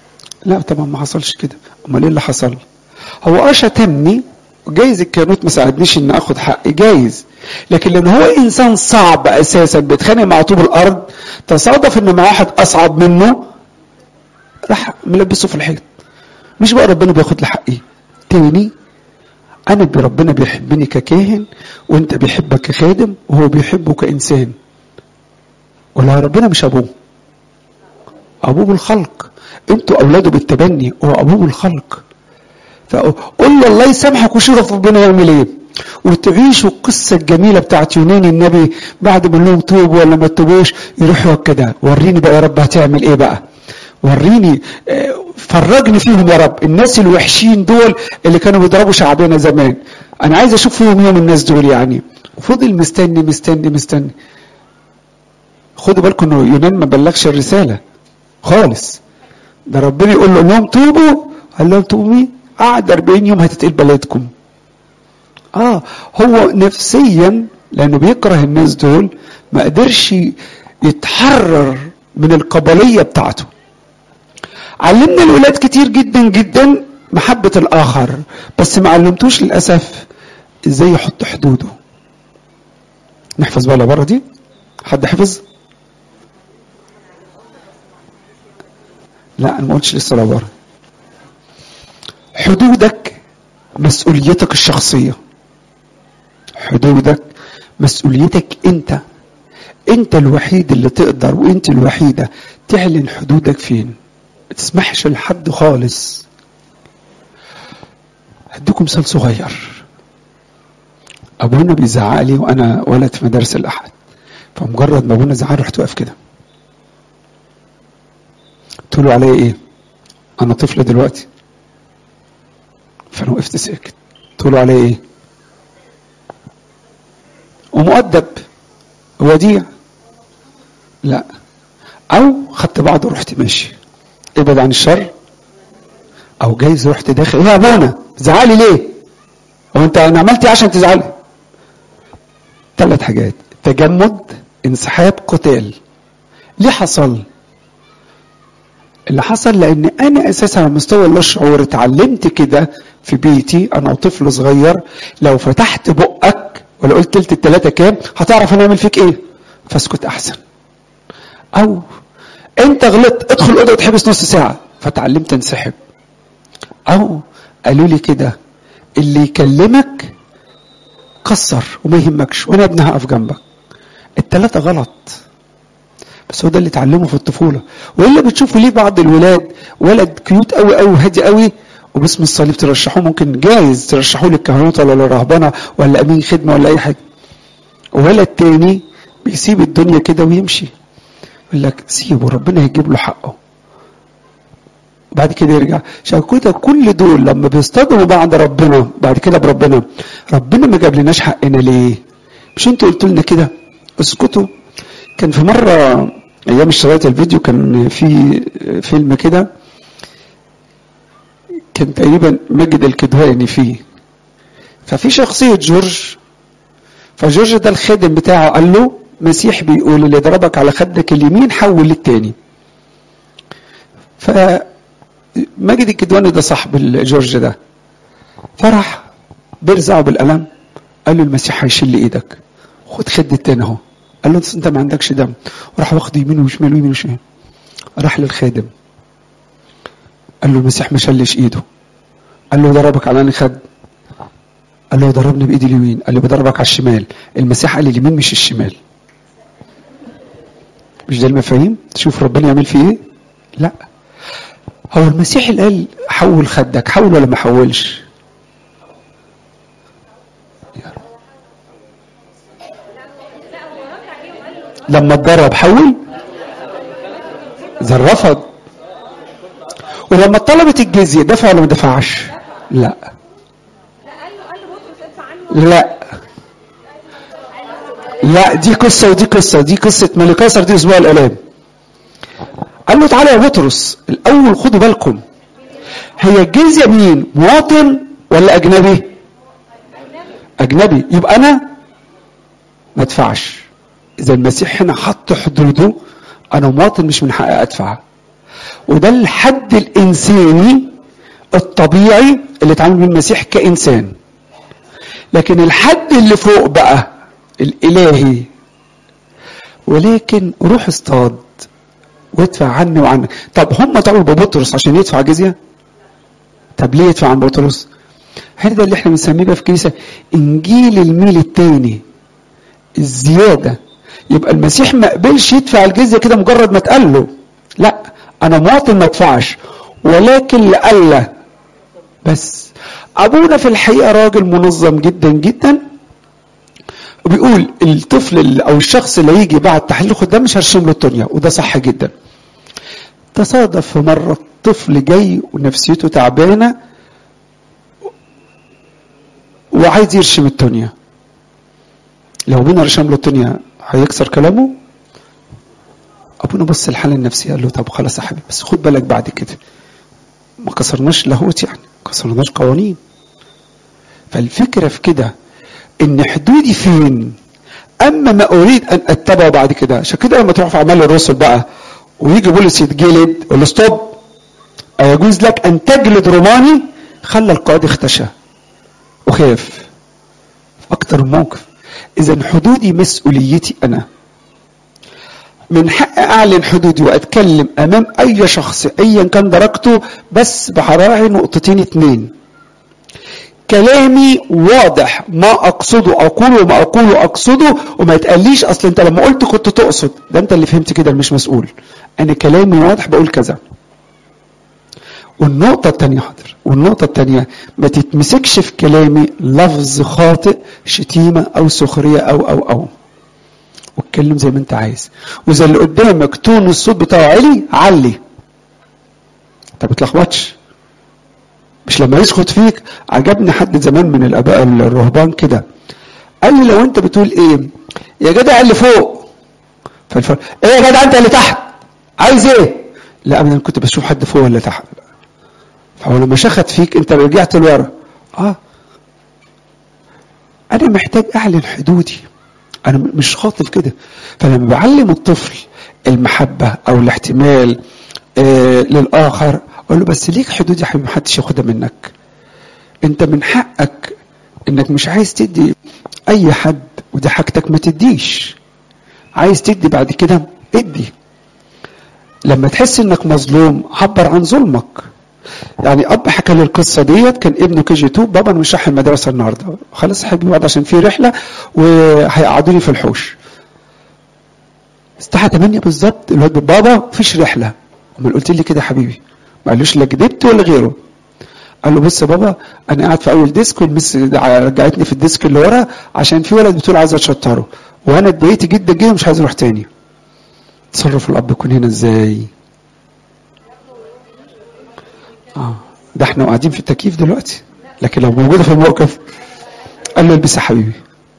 لا طبعا ما حصلش كده امال ايه اللي حصل هو اه شتمني جايز الكانوت ما ساعدنيش ان اخد حقي جايز لكن لان هو انسان صعب اساسا بيتخانق مع طوب الارض تصادف ان مع واحد اصعب منه راح ملبسه في الحيط مش بقى ربنا بياخد لي حقي تاني انا ب- ربنا بيحبني ككاهن وانت بيحبك كخادم وهو بيحبه كانسان ولا ربنا مش ابوه ابوه بالخلق انتوا اولاده بالتبني هو ابوه بالخلق فقول له الله يسامحك وشوف ربنا يعمل ايه وتعيشوا القصة الجميلة بتاعت يوناني النبي بعد ما لهم توبوا ولا ما توبوش يروحوا كده وريني بقى يا رب هتعمل ايه بقى وريني آه، فرجني فيهم يا رب الناس الوحشين دول اللي كانوا بيضربوا شعبنا زمان انا عايز اشوف فيهم يوم الناس دول يعني فضل مستني مستني مستني خدوا بالكم انه يونان ما بلغش الرسالة خالص ده ربنا يقول له انهم توبوا قال لهم توبوا مين؟ قعد 40 يوم هتتقل بلدكم اه هو نفسيا لانه بيكره الناس دول ما قدرش يتحرر من القبليه بتاعته علمنا الولاد كتير جدا جدا محبه الاخر بس ما علمتوش للاسف ازاي يحط حدوده نحفظ بقى العباره دي حد حفظ لا انا ما قلتش لسه العباره حدودك مسؤوليتك الشخصيه حدودك مسؤوليتك انت انت الوحيد اللي تقدر وانت الوحيده تعلن حدودك فين ما تسمحش لحد خالص هديكم مثال صغير ابونا بيزعق لي وانا ولد في مدارس الاحد فمجرد ما ابونا زعق رحت واقف كده قلت له عليا ايه انا طفل دلوقتي فانا وقفت ساكت قلت له عليا ايه ومؤدب وديع لا او خدت بعض ورحت ماشي ابعد عن الشر او جايز رحت داخل ايه يا ابونا زعلي ليه هو انت انا عملت ايه عشان تزعلي ثلاث حاجات تجمد انسحاب قتال ليه حصل اللي حصل لان انا اساسا على مستوى الشعور اتعلمت كده في بيتي انا وطفل صغير لو فتحت بقك ولا قلت تلت التلاته كام هتعرف انا اعمل فيك ايه فاسكت احسن او انت غلطت ادخل الاوضه وتحبس نص ساعه فتعلمت انسحب او قالوا لي كده اللي يكلمك كسر وما يهمكش وانا ابني هقف جنبك التلاته غلط بس هو ده اللي اتعلمه في الطفوله والا بتشوفوا ليه بعض الولاد ولد كيوت قوي قوي وهادي قوي وباسم الصليب ترشحوه ممكن جايز ترشحوه للكهنوت ولا للرهبنه ولا امين خدمه ولا اي حاجه وولد تاني بيسيب الدنيا كده ويمشي يقول لك سيبه ربنا هيجيب له حقه بعد كده يرجع عشان كده كل دول لما بيصطدموا بعد ربنا بعد كده بربنا ربنا ما جاب لناش حقنا ليه مش انتوا قلتوا لنا كده اسكتوا كان في مرة أيام اشتريت الفيديو كان في فيلم كده كان تقريبا ماجد الكدواني فيه ففي شخصية جورج فجورج ده الخادم بتاعه قال له مسيح بيقول اللي ضربك على خدك اليمين حول للتاني فماجد الكدواني ده صاحب جورج ده فرح بيرزعه بالقلم قال له المسيح هيشيل ايدك خد خد التاني اهو قال له انت ما عندكش دم وراح واخد يمين وشمال ويمين وشمال راح للخادم قال له المسيح ما شلش ايده قال له ضربك على انهي خد قال له ضربني بايدي اليمين قال له بضربك على الشمال المسيح قال لي اليمين مش الشمال مش ده المفاهيم تشوف ربنا يعمل فيه ايه لا هو المسيح اللي قال حول خدك حول ولا ما حولش لما اتضرب حول ده رفض ولما طلبت الجزية دفع ولا ما دفعش لا لا لا دي قصة ودي قصة دي قصة ملك قيصر دي أسبوع الآلام قال له تعالى يا بطرس الأول خدوا بالكم هي الجزية مين مواطن ولا أجنبي أجنبي يبقى أنا ما ادفعش إذا المسيح هنا حط حدوده أنا مواطن مش من حقي أدفع وده الحد الانساني الطبيعي اللي اتعامل بيه المسيح كانسان لكن الحد اللي فوق بقى الالهي ولكن روح اصطاد وادفع عني وعنك طب هم طلبوا ببطرس عشان يدفع جزيه طب ليه يدفع عن بطرس هذا ده اللي احنا بنسميه بقى في الكنيسه انجيل الميل التاني الزياده يبقى المسيح ما قبلش يدفع الجزيه كده مجرد ما اتقال له لا انا مواطن ما ادفعش ولكن لألا بس ابونا في الحقيقه راجل منظم جدا جدا وبيقول الطفل اللي او الشخص اللي يجي بعد تحليل الخدام مش هرشم له الدنيا وده صح جدا تصادف في مره طفل جاي ونفسيته تعبانه وعايز يرشم الدنيا لو ابونا رشم له الدنيا هيكسر كلامه ابونا بص الحاله النفسيه قال له طب خلاص يا حبيبي بس خد بالك بعد كده ما كسرناش لاهوت يعني ما كسرناش قوانين فالفكره في كده ان حدودي فين اما ما اريد ان اتبعه بعد كده عشان كده لما تروح في اعمال الرسل بقى ويجي بولس يتجلد يقول له ستوب أيجوز لك أن تجلد روماني خلى القائد اختشى وخاف أكتر من موقف إذا حدودي مسؤوليتي أنا من حق أعلن حدودي وأتكلم أمام أي شخص أيا كان درجته بس بهراعي نقطتين اتنين كلامي واضح ما اقصده اقوله وما اقوله اقصده وما يتقاليش اصل انت لما قلت كنت تقصد ده انت اللي فهمت كده مش مسؤول انا كلامي واضح بقول كذا والنقطة التانية حاضر والنقطة التانية ما تتمسكش في كلامي لفظ خاطئ شتيمة أو سخرية أو أو أو واتكلم زي ما أنت عايز وإذا اللي قدامك تون الصوت بتاعه عالي علي أنت ما بتلخبطش مش لما يسخط فيك عجبني حد زمان من الآباء الرهبان كده قال لي لو أنت بتقول إيه يا جدع اللي فوق فالفرق إيه يا جدع أنت اللي تحت عايز إيه لا أنا كنت بشوف حد فوق ولا تحت فهو لما شخط فيك انت رجعت لورا اه انا محتاج اعلن حدودي انا مش خاطف كده فلما بعلم الطفل المحبة او الاحتمال آه للاخر اقول له بس ليك حدود يا حبيبي محدش ياخدها منك انت من حقك انك مش عايز تدي اي حد ودي حاجتك ما تديش عايز تدي بعد كده ادي لما تحس انك مظلوم عبر عن ظلمك يعني اب حكى لي القصه ديت كان ابنه كي جي 2 بابا انا مش رايح المدرسه النهارده خلاص يا حبيبي بعد عشان في رحله وهيقعدوني في الحوش الساعه 8 بالظبط الواد بابا مفيش رحله امال قلت لي كده يا حبيبي ما قالوش لا كدبت ولا غيره قال له بص يا بابا انا قاعد في اول ديسك والمس رجعتني في الديسك اللي ورا عشان في ولد بتقول عايز اتشطره وانا اتضايقت جدا جدا مش عايز اروح تاني تصرف الاب يكون هنا ازاي اه ده احنا قاعدين في التكييف دلوقتي لكن لو موجوده في الموقف قال له البس يا حبيبي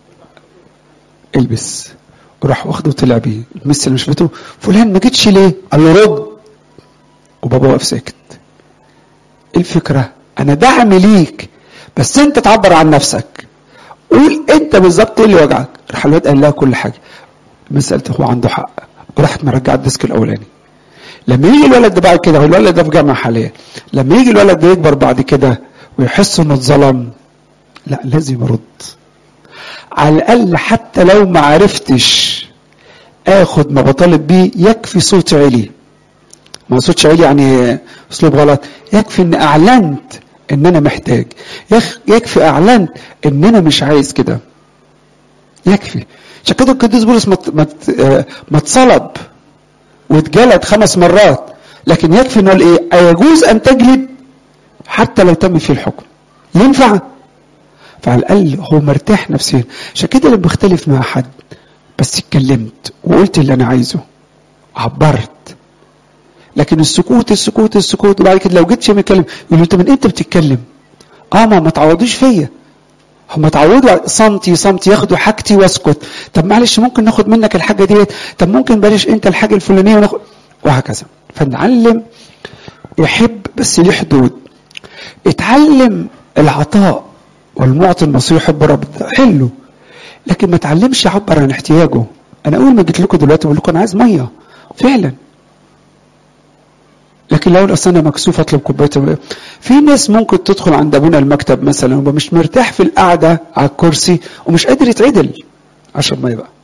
البس وراح واخده وطلع بيه المس اللي شفته فلان ما جيتش ليه قال له رد وبابا واقف ساكت ايه الفكره انا دعم ليك بس انت تعبر عن نفسك قول انت بالظبط ايه اللي وجعك راح الواد قال لها كل حاجه مسألته هو عنده حق وراحت مرجعه الديسك الاولاني لما يجي الولد ده بعد كده هو الولد ده في جامعه حاليا لما يجي الولد ده يكبر بعد كده ويحس انه اتظلم لا لازم يرد على الاقل حتى لو ما عرفتش اخد ما بطالب بيه يكفي صوت عالي ما صوتش عالي يعني اسلوب غلط يكفي ان اعلنت ان انا محتاج يكفي اعلنت ان انا مش عايز كده يكفي عشان كده القديس بولس ما اتصلب واتجلد خمس مرات لكن يكفي انه ايه ايجوز ان تجلد حتى لو تم فيه الحكم ينفع فعلى الاقل هو مرتاح نفسيا عشان كده لما بختلف مع حد بس اتكلمت وقلت اللي انا عايزه عبرت لكن السكوت السكوت السكوت وبعد كده لو جيت شيء يتكلم يقول له انت من امتى بتتكلم اه ما ما تعوضوش فيا هم اتعودوا صمتي صمتي ياخدوا حاجتي واسكت طب معلش ممكن ناخد منك الحاجه ديت طب ممكن بلاش انت الحاجه الفلانيه وناخد وهكذا فنعلم يحب بس ليه حدود اتعلم العطاء والمعطي المصير يحب رب حلو لكن ما تعلمش يعبر عن احتياجه انا اول ما جيت لكم دلوقتي بقول لكم انا عايز ميه فعلا لكن لو اصل انا مكسوف اطلب كوبايه الماء في ناس ممكن تدخل عند ابونا المكتب مثلا ويبقى مش مرتاح في القعده على الكرسي ومش قادر يتعدل اشرب ميه بقى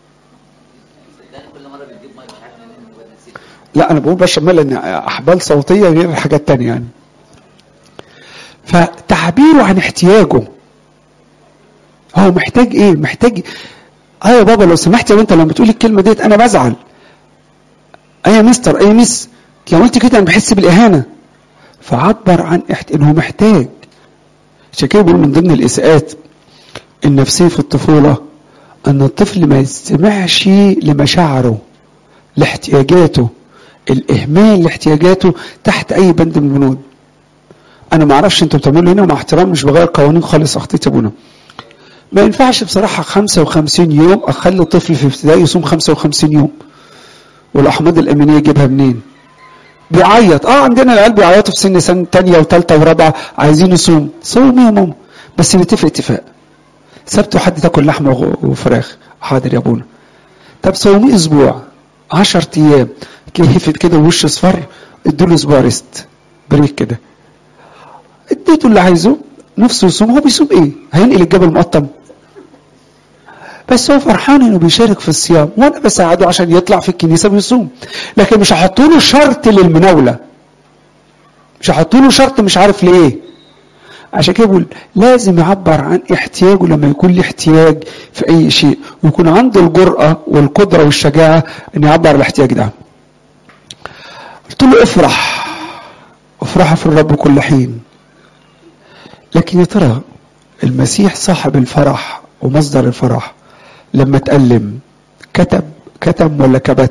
لا انا بقول بشرب ميه لان احبال صوتيه غير حاجات تانية يعني فتعبيره عن احتياجه هو محتاج ايه محتاج اه يا بابا لو سمحت يا انت لما بتقولي الكلمه ديت انا بزعل اي يا مستر اي مس لو قلت كده انا بحس بالاهانه فعبر عن احت... انه محتاج عشان كده بيقول من ضمن الاساءات النفسيه في الطفوله ان الطفل ما يستمعش لمشاعره لاحتياجاته الاهمال لاحتياجاته تحت اي بند من البنود انا ما اعرفش انتوا بتعملوا هنا مع احترام مش بغير قوانين خالص اخطيت ابونا ما ينفعش بصراحه 55 يوم اخلي طفل في ابتدائي يصوم 55 يوم والاحماض الامينيه يجيبها منين بيعيط اه عندنا العيال بيعيطوا في سن سنه ثانيه وثالثه ورابعه عايزين يصوم صوم يا ماما بس نتفق اتفاق سبت وحد تاكل لحمه وغ- وفراخ حاضر يا ابونا طب صومي اسبوع 10 ايام كيفت كده ووش اصفر ادوا اسبوع ريست بريك كده اديته اللي عايزه نفسه يصوم هو بيصوم ايه هينقل الجبل مقطم بس هو فرحان انه بيشارك في الصيام وانا بساعده عشان يطلع في الكنيسه ويصوم لكن مش هحط له شرط للمناوله مش هحط له شرط مش عارف ليه عشان كده بقول لازم يعبر عن احتياجه لما يكون له احتياج في اي شيء ويكون عنده الجرأة والقدرة والشجاعة ان يعبر عن الاحتياج ده قلت له افرح افرح في الرب كل حين لكن يا ترى المسيح صاحب الفرح ومصدر الفرح لما تألم كتب كتم ولا كبت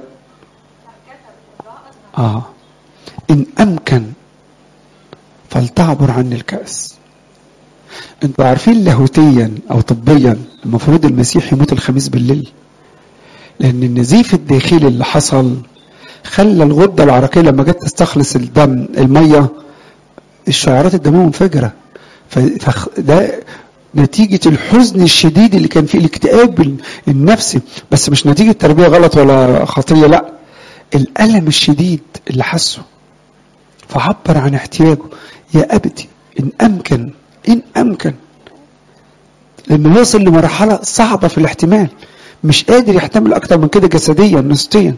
اه ان امكن فلتعبر عني الكأس انتوا عارفين لاهوتيا او طبيا المفروض المسيح يموت الخميس بالليل لان النزيف الداخلي اللي حصل خلى الغده العرقيه لما جت تستخلص الدم الميه الشعيرات الدمويه منفجره فده نتيجة الحزن الشديد اللي كان فيه الاكتئاب النفسي بس مش نتيجة تربية غلط ولا خطية لا الألم الشديد اللي حسه فعبر عن احتياجه يا أبتي إن أمكن إن أمكن لأنه وصل لمرحلة صعبة في الاحتمال مش قادر يحتمل أكتر من كده جسديا نفسيا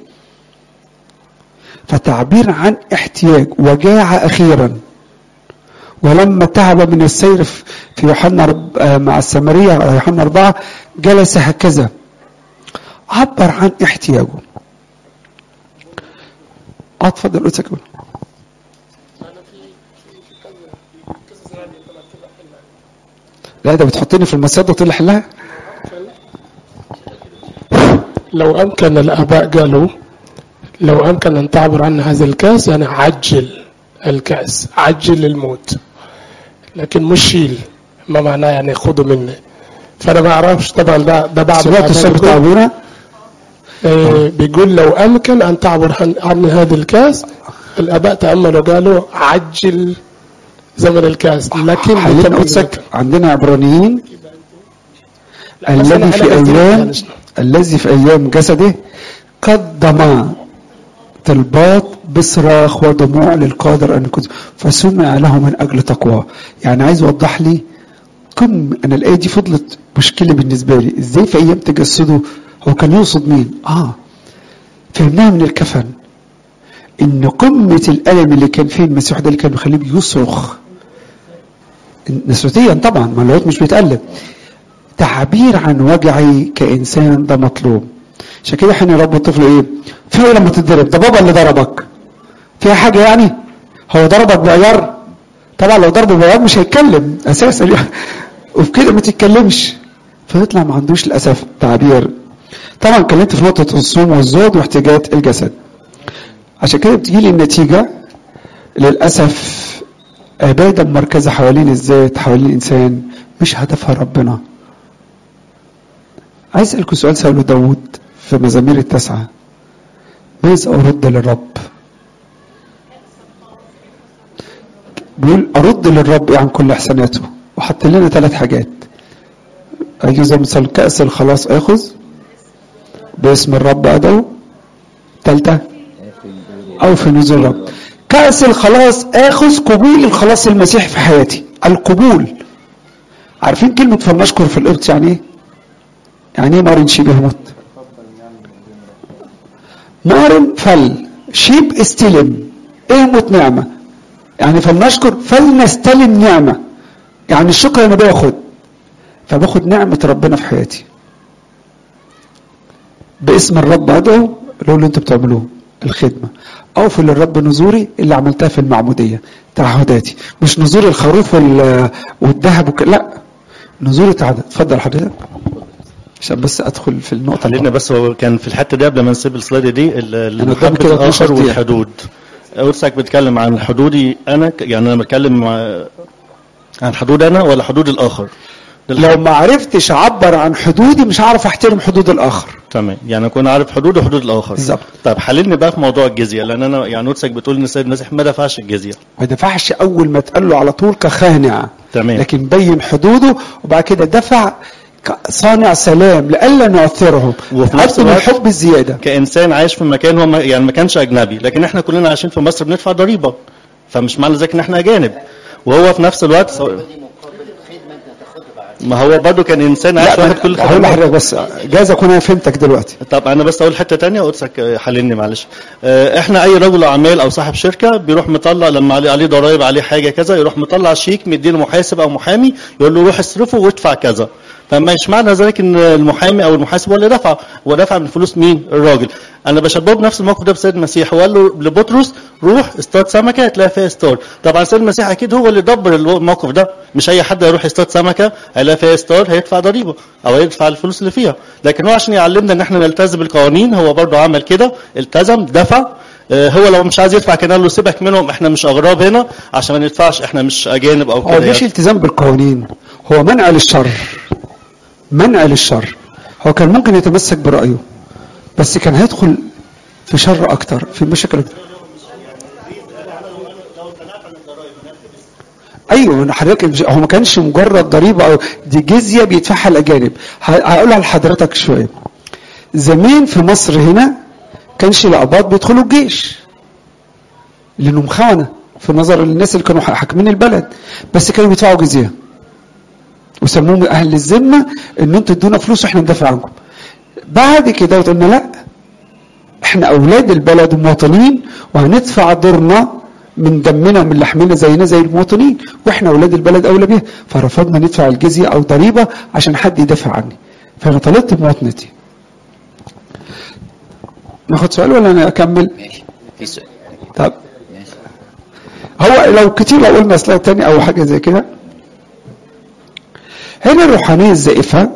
فتعبير عن احتياج وجاع أخيرا ولما تعب من السير في يوحنا رب مع السامرية يوحنا أربعة جلس هكذا عبر عن احتياجه اه اتفضل قلت كده لا ده بتحطني في المصيدة تقول لي حلها لو أمكن الآباء قالوا لو أمكن أن تعبر عن هذا الكأس يعني عجل الكأس عجل الموت لكن مش شيل ما معناه يعني خده مني فأنا ما أعرفش طبعا ده ده بعض سمعت السؤال بتاع ابونا آه بيقول لو أمكن أن تعبر عن, عن هذا الكأس الآباء تأملوا قالوا عجل زمن الكأس لكن حاليا قدسك عندنا عبرانيين الذي في ايام الذي في ايام جسده قدم طلبات بصراخ ودموع للقادر ان يكون فسمع له من اجل تقواه يعني عايز يوضح لي كم انا الايه دي فضلت مشكله بالنسبه لي ازاي في ايام تجسده هو كان يقصد مين اه فهمناها من الكفن ان قمه الالم اللي كان فيه المسيح ده اللي كان بيخليه بيصرخ نسوتيا طبعا ما الوقت مش بيتقلب تعبير عن وجعي كانسان ده مطلوب عشان كده احنا نربي الطفل ايه فيه لما تتضرب ده بابا اللي ضربك فيها حاجه يعني هو ضربك بعيار طبعا لو ضربه بعيار مش هيتكلم اساسا يعني وفي كده ما تتكلمش فيطلع ما عندوش للاسف تعبير طبعا اتكلمت في نقطه الصوم والزهد واحتياجات الجسد عشان كده بتجي لي النتيجه للاسف عباده مركزه حوالين الذات حوالين الانسان مش هدفها ربنا عايز اسالكم سؤال سأله داود في مزامير التسعة ماذا أرد للرب بيقول أرد للرب عن كل إحساناته وحط لنا ثلاث حاجات أجي زي مثال كأس الخلاص آخذ باسم الرب أدعو ثالثة أو في نزول الرب كأس الخلاص اخذ قبول الخلاص المسيح في حياتي القبول عارفين كلمة فلنشكر في القبط يعني ايه؟ يعني ايه مارن شيب يهمت؟ مارن فل شيب استلم اهمت نعمة يعني فلنشكر فلنستلم نعمة يعني الشكر انا باخد فباخد نعمة ربنا في حياتي باسم الرب ادعو اللي هو اللي انتوا بتعملوه الخدمة اوفي للرب نذوري اللي عملتها في المعمودية تعهداتي مش نذور الخروف وال- والذهب وك... لا نذور تعهدات اتفضل حضرتك عشان بس ادخل في النقطة خلينا بس هو كان في الحته دي قبل ما نسيب السلايد دي ال- أنا قدامي محبه كده 12 الاخر دقيقة. والحدود قدسك بتكلم عن حدودي انا ك- يعني انا بتكلم ع- عن حدود انا ولا حدود الاخر ده لو الحق. ما عرفتش اعبر عن حدودي مش هعرف احترم حدود الاخر تمام يعني اكون عارف حدود وحدود الاخر بالظبط. طب حللني بقى في موضوع الجزيه لان انا يعني قدسك بتقول ان السيد المسيح ما دفعش الجزيه ما دفعش اول ما اتقال له على طول كخانع تمام لكن بين حدوده وبعد كده دفع صانع سلام لئلا نعثره وفي نفس قدم الوقت الحب الزياده كانسان عايش في مكان هو ما- يعني ما كانش اجنبي لكن احنا كلنا عايشين في مصر بندفع ضريبه فمش معنى ذلك ان احنا اجانب وهو في نفس الوقت سواء- ما هو برضه كان انسان عايش لا واخد كل هقول الخدمات لحضرتك بس جايز اكون انا فهمتك دلوقتي طب انا بس اقول حته تانية قدسك حللني معلش آه، احنا اي رجل اعمال او صاحب شركه بيروح مطلع لما عليه عليه ضرائب عليه حاجه كذا يروح مطلع شيك مديله محاسب او محامي يقول له روح اصرفه وادفع كذا فمش معنى ذلك ان المحامي او المحاسب هو اللي دفع هو دفع من فلوس مين الراجل انا بشبهه بنفس الموقف ده بسيد المسيح وقال له لبطرس روح اصطاد سمكه هتلاقي فيها ستار طبعا سيد المسيح اكيد هو اللي دبر الموقف ده مش اي حد هيروح يصطاد سمكه هيلاقي فيها ستار هيدفع ضريبه او هيدفع الفلوس اللي فيها لكن هو عشان يعلمنا ان احنا نلتزم بالقوانين هو برضه عمل كده التزم دفع آه، هو لو مش عايز يدفع كان قال له سيبك منهم احنا مش اغراب هنا عشان ما ندفعش احنا مش اجانب او هو كده مش يعني. التزام بالقوانين هو منع للشر منع للشر هو كان ممكن يتمسك برأيه بس كان هيدخل في شر اكتر في مشاكل اكتر ايوه انا حضرتك مش- هو ما كانش مجرد ضريبه او دي جزيه بيدفعها الاجانب ه- هقولها لحضرتك شويه زمان في مصر هنا كانش الاباط بيدخلوا الجيش لانهم خونه في نظر الناس اللي كانوا حاكمين البلد بس كانوا بيدفعوا جزيه وسموهم اهل الذمه ان انتوا تدونا فلوس واحنا ندافع عنكم بعد كده قلنا لا احنا اولاد البلد ومواطنين وهندفع دورنا من دمنا ومن لحمنا زينا زي المواطنين واحنا اولاد البلد اولى بيها فرفضنا ندفع الجزيه او ضريبه عشان حد يدافع عني فانا طلبت مواطنتي ناخد سؤال ولا انا اكمل ماشي في سؤال طب ماشي هو لو كتير لو قلنا سلايد تاني او حاجه زي كده هنا الروحانيه الزائفه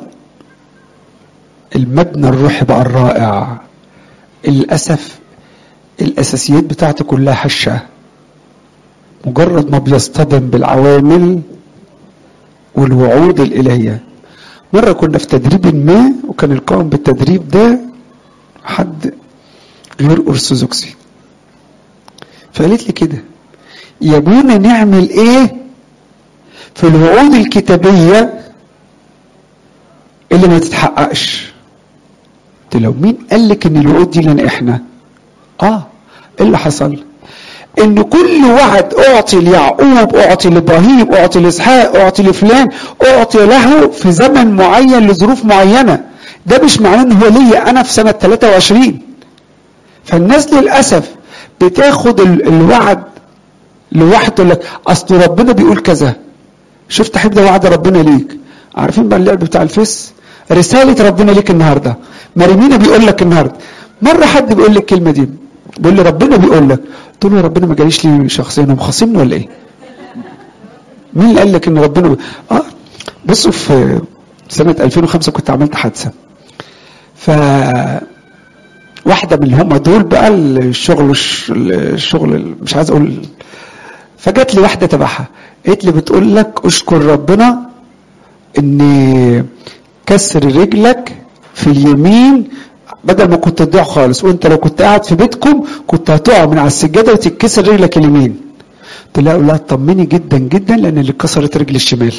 المبنى الروحي بقى الرائع للاسف الاساسيات بتاعته كلها هشه مجرد ما بيصطدم بالعوامل والوعود الالهيه مره كنا في تدريب ما وكان القائم بالتدريب ده حد غير ارثوذكسي فقالت لي كده يا ابونا نعمل ايه في الوعود الكتابيه اللي ما تتحققش قلت له مين قال لك ان الوعود دي لنا احنا اه ايه اللي حصل ان كل وعد اعطي ليعقوب اعطي لابراهيم اعطي لاسحاق اعطي لفلان اعطي له في زمن معين لظروف معينه ده مش معناه ان هو ليا انا في سنه 23 فالناس للاسف بتاخد ال- الوعد لوحده يقول لك اصل ربنا بيقول كذا شفت حبيبي ده وعد ربنا ليك عارفين بقى اللعب بتاع الفيس رساله ربنا ليك النهارده مريمينا بيقول لك النهارده مره حد بيقول لي الكلمه دي بيقول لي ربنا بيقول لك قلت له يا ربنا ما جاليش لي شخصيا هو مخاصمني ولا ايه مين اللي قال لك ان ربنا بي... اه بصوا في سنه 2005 كنت عملت حادثه ف واحده من اللي هم دول بقى الشغل الشغل مش عايز اقول فجت لي واحده تبعها قالت لي بتقول لك اشكر ربنا ان كسر رجلك في اليمين بدل ما كنت تضيع خالص وانت لو كنت قاعد في بيتكم كنت هتقع من على السجاده وتتكسر رجلك اليمين قلت لها لا طمني جدا جدا لان اللي اتكسرت رجل الشمال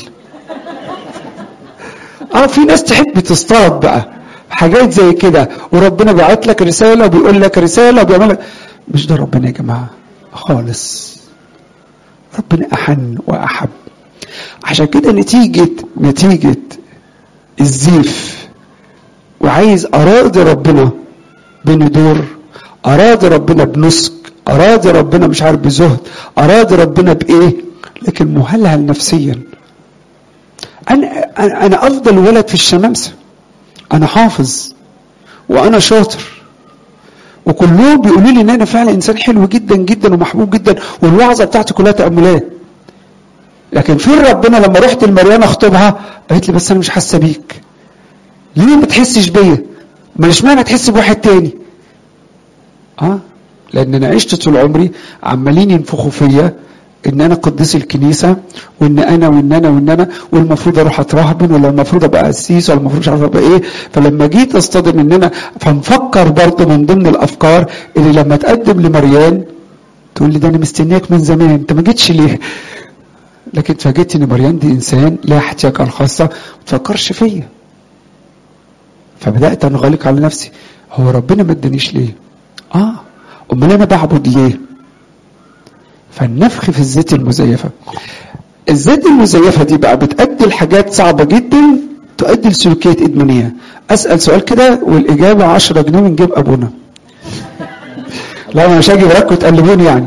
اه في ناس تحب تصطاد بقى حاجات زي كده وربنا بيبعت لك رساله وبيقول لك رساله وبيعمل لك مش ده ربنا يا جماعه خالص ربنا أحن وأحب عشان كده نتيجة نتيجة الزيف وعايز أراضي ربنا بندور أراضي ربنا بنسك أراضي ربنا مش عارف بزهد أراضي ربنا بإيه لكن مهلهل نفسيا أنا أنا أنا أفضل ولد في الشمامسة أنا حافظ وأنا شاطر وكلهم بيقولوا لي ان انا فعلا انسان حلو جدا جدا ومحبوب جدا والوعظه بتاعتي كلها تاملات لكن فين ربنا لما رحت لمريم اخطبها قالت لي بس انا مش حاسه بيك ليه ما تحسش بيا ما اشمعنى تحس بواحد تاني اه لان انا عشت طول عمري عمالين ينفخوا فيا ان انا قديس الكنيسه وان انا وان انا وان انا والمفروض اروح اترهبن ولا المفروض ابقى قسيس ولا المفروض مش عارف ابقى ايه فلما جيت اصطدم ان انا فنفكر برضه من ضمن الافكار اللي لما تقدم لمريان تقول لي ده انا مستنياك من زمان انت ما جيتش ليه؟ لكن اتفاجئت ان مريان دي انسان لها احتياجات خاصه ما تفكرش فيا فبدات انغلق على نفسي هو ربنا ما ادانيش ليه؟ اه امال انا بعبد ليه؟ فالنفخ في الذات المزيفة الذات المزيفة دي بقى بتأدي لحاجات صعبة جدا تؤدي لسلوكيات إدمانية أسأل سؤال كده والإجابة 10 جنيه من جيب أبونا لا أنا مش هاجي وراكم تقلبوني يعني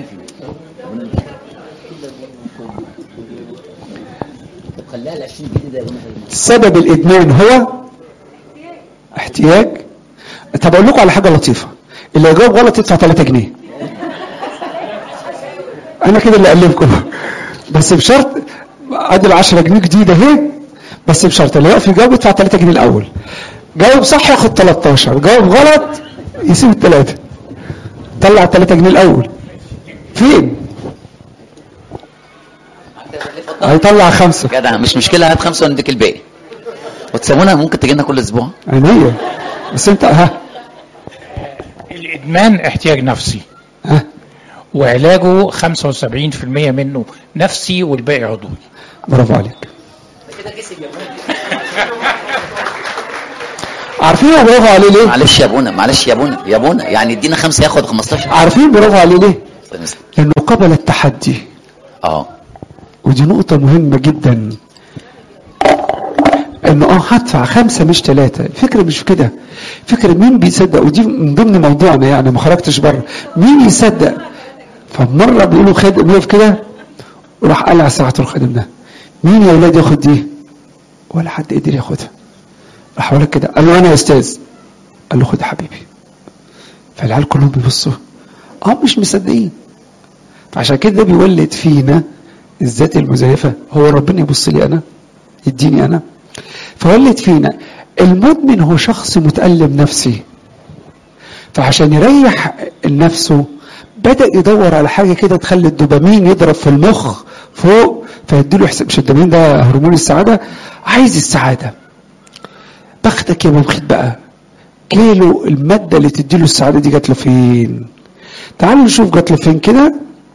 خليها ال 20 جنيه ده يا ابونا سبب الإدمان هو احتياج طب أقول لكم على حاجة لطيفة اللي يجاوب غلط يدفع 3 جنيه انا كده اللي اقلبكم بس بشرط ادي ال 10 جنيه جديده اهي بس بشرط اللي يقف يجاوب يدفع 3 جنيه الاول جاوب صح ياخد 13 جاوب غلط يسيب الثلاثه طلع ال 3 جنيه الاول فين هيطلع خمسه جدع مش مشكله هات خمسه ونديك الباقي وتسوونها ممكن تجي لنا كل اسبوع عينيا بس انت ها الإدمان احتياج نفسي ها وعلاجه 75% منه نفسي والباقي عضوي برافو عليك عارفين هو برافو عليه ليه؟ معلش يا ابونا معلش يا ابونا يا ابونا يعني ادينا خمسه ياخد 15 عارفين برافو عليه ليه؟ لانه قبل التحدي اه ودي نقطة مهمة جدا انه اه هدفع خمسة مش ثلاثة الفكرة مش في كده فكرة مين بيصدق ودي من ضمن موضوعنا يعني ما خرجتش بره مين يصدق فمرة بيقولوا خادم وقف كده وراح قلع ساعته الخادم ده مين يا ولاد ياخد دي ولا حد قدر ياخدها راح ولد كده قال له انا يا استاذ قال له خد يا حبيبي فالعيال كلهم بيبصوا اه مش مصدقين فعشان كده ده بيولد فينا الذات المزيفة هو ربنا يبص لي أنا يديني أنا فولد فينا المدمن هو شخص متألم نفسي فعشان يريح نفسه بدأ يدور على حاجة كده تخلي الدوبامين يضرب في المخ فوق فيديله حساب مش الدوبامين ده هرمون السعادة عايز السعادة بختك يا مبخت بقى كيلو المادة اللي تديله السعادة دي جات له فين تعالوا نشوف جات له فين كده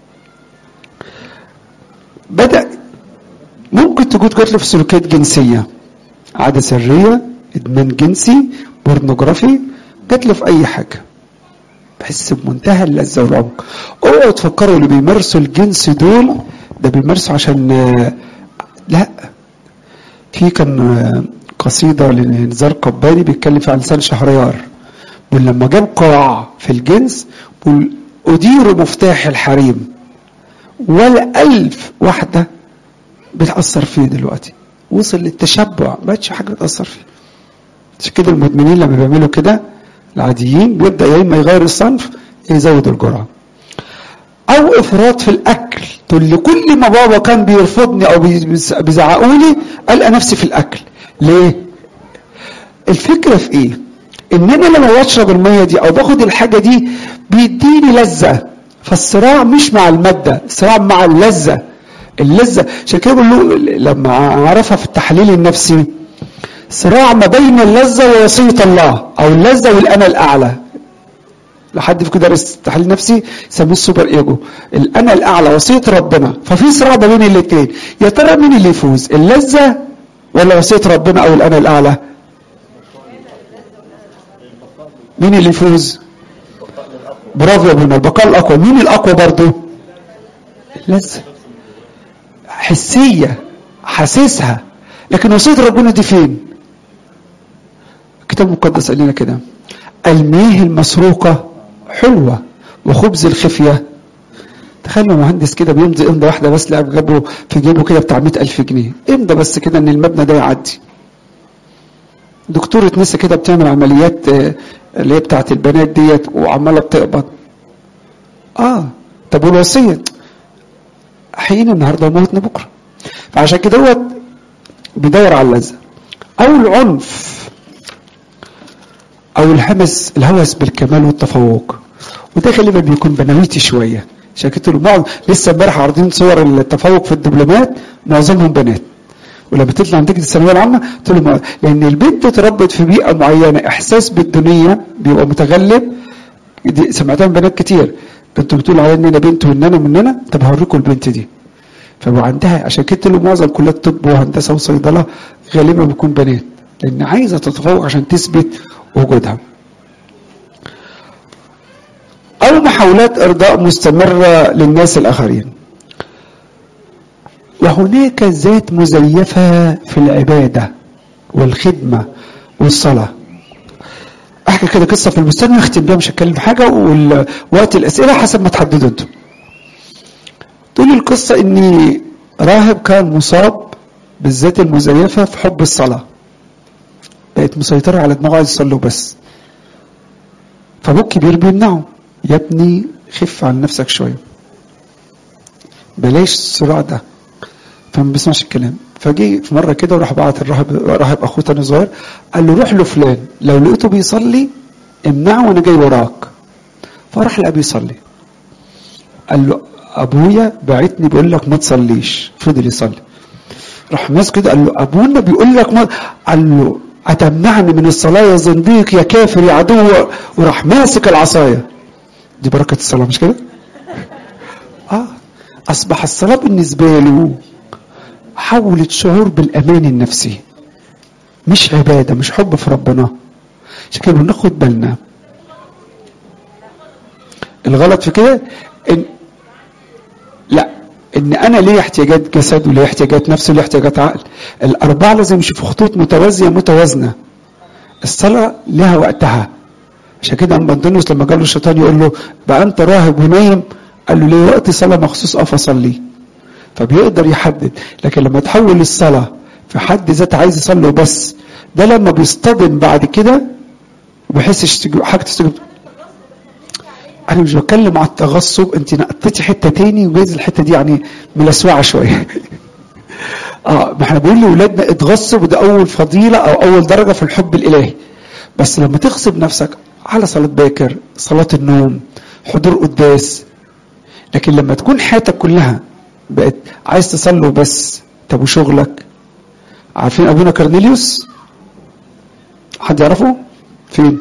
بدأ ممكن تكون جات له في سلوكيات جنسية عادة سرية إدمان جنسي بورنوجرافي جات له في أي حاجة بحس بمنتهى اللذة والعمق اوعوا تفكروا اللي بيمارسوا الجنس دول ده بيمارسوا عشان لا في كان قصيدة لنزار قباني بيتكلم في عن لسان شهريار بيقول لما جاب قاع في الجنس بيقول أدير مفتاح الحريم ولا ألف واحدة بتأثر فيه دلوقتي وصل للتشبع ما بقتش حاجة بتأثر فيه عشان كده المدمنين لما بيعملوا كده العاديين بيبدأ يا إما يغير الصنف يا يزود الجرعة أو إفراط في الأكل تقول لي كل ما بابا كان بيرفضني أو بيزعقوا لي ألقى نفسي في الأكل ليه؟ الفكرة في إيه؟ إن أنا لما بشرب المية دي أو باخد الحاجة دي بيديني لذة فالصراع مش مع المادة الصراع مع اللذة اللذة عشان كده بقول لما عرفها في التحليل النفسي صراع ما بين اللذة ووصية الله أو اللذة والأنا الأعلى لحد في كده درس تحليل نفسي يسميه السوبر ايجو الانا الاعلى وصيه ربنا ففي صراع ما بين الاثنين يا ترى مين اللي يفوز اللذه ولا وصيه ربنا او الانا الاعلى مين اللي يفوز برافو يا ابونا البقاء الاقوى مين الاقوى برضو اللذة حسية حاسسها لكن وصية ربنا دي فين الكتاب المقدس قال لنا كده المياه المسروقة حلوة وخبز الخفية تخيل لو مهندس كده بيمضي امضى واحده بس لقى جابه في جيبه كده بتاع 100000 جنيه امضى بس كده ان المبنى ده يعدي دكتورة نسا كده بتعمل عمليات آه، اللي هي بتاعت البنات ديت وعماله بتقبض اه طب والوصيه حين النهارده وموتنا بكره فعشان كده هو بيدور على اللذه او العنف او الهمس الهوس بالكمال والتفوق وده غالبا بيكون بنويتي شويه عشان كده قلت له معظم لسه امبارح عارضين صور التفوق في الدبلومات معظمهم بنات ولما تطلع نتيجه الثانويه العامه قلت له ما- لان البنت اتربت في بيئه معينه احساس بالدنيا بيبقى متغلب دي سمعتها من بنات كتير انتوا بتقولوا عليا ان انا بنت وان انا مننا طب هوريكم البنت دي فبقى عندها عشان كده قلت له معظم كليات طب وهندسه وصيدله غالبا بيكون بنات لان عايزه تتفوق عشان تثبت وجودها أو محاولات إرضاء مستمرة للناس الآخرين وهناك ذات مزيفة في العبادة والخدمة والصلاة أحكي كده قصة في المستنى أختم بيها مش هتكلم حاجة ووقت الأسئلة حسب ما تحددوا أنتم تقول القصة إن راهب كان مصاب بالذات المزيفة في حب الصلاة بقت مسيطرة على دماغه عايز يصلي بس فابوه الكبير بيمنعه يا ابني خف عن نفسك شويه بلاش الصراع ده فما بيسمعش الكلام فجي في مره كده وراح بعت الراهب راهب اخوه تاني صغير قال له روح له فلان لو لقيته بيصلي امنعه وانا جاي وراك فراح لقى بيصلي قال له ابويا بعتني بيقول لك ما تصليش فضل يصلي راح ماسك كده قال له ابونا بيقول لك ما قال له اتمنعني من الصلاه يا زنديق يا كافر يا عدو وراح ماسك العصايه دي بركه الصلاه مش كده اه اصبح الصلاه بالنسبه له حولت شعور بالامان النفسي مش عباده مش حب في ربنا عشان كده بناخد بالنا الغلط في كده ان لا ان انا ليه احتياجات جسد وليه احتياجات نفس وليه احتياجات عقل الاربعه لازم يشوفوا خطوط متوازيه متوازنه الصلاه لها وقتها عشان كده ام بنطونيوس لما جاله الشيطان يقول له بقى انت راهب ونايم قال له ليه وقت صلاه مخصوص اقف اصلي فبيقدر يحدد لكن لما تحول الصلاه في حد ذات عايز يصلي وبس ده لما بيصطدم بعد كده بيحسش حاجه تستجيب انا مش بتكلم على التغصب انت نقطتي حته تاني وجايز الحته دي يعني ملسوعه شويه اه ما احنا بنقول لاولادنا اتغصب وده اول فضيله او اول درجه في الحب الالهي بس لما تغصب نفسك على صلاه باكر صلاه النوم حضور قداس لكن لما تكون حياتك كلها بقت عايز تصلي وبس طب وشغلك عارفين ابونا كرنيليوس حد يعرفه فين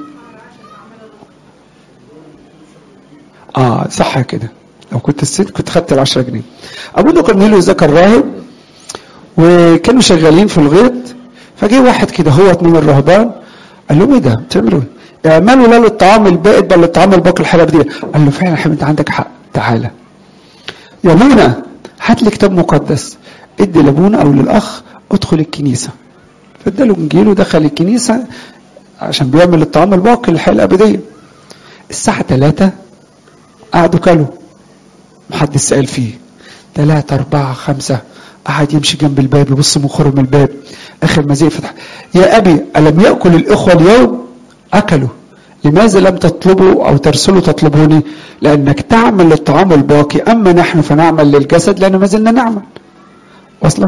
اه صح كده لو كنت الست كنت خدت ال 10 جنيه ابونا كورنيليوس ده كان راهب وكانوا شغالين في الغيط فجه واحد كده هو من الرهبان قال لهم ايه ده بتعملوا ايه؟ اعملوا لا للطعام البائد بل للطعام الباقي الحلب دي قال له فعلا يا حبيبي انت عندك حق تعالى يا ابونا هات لي كتاب مقدس ادي لابونا او للاخ ادخل الكنيسه فاداله انجيل ودخل الكنيسه عشان بيعمل الطعام الباقي للحياه الابديه الساعه 3 قعدوا كلوا محدش سأل فيه ثلاثة أربعة خمسة قعد يمشي جنب الباب يبص من خرم الباب آخر ما زي فتح يا أبي ألم يأكل الإخوة اليوم أكلوا لماذا لم تطلبوا أو ترسلوا تطلبوني لأنك تعمل للطعام الباقي أما نحن فنعمل للجسد لأن ما زلنا نعمل واصلة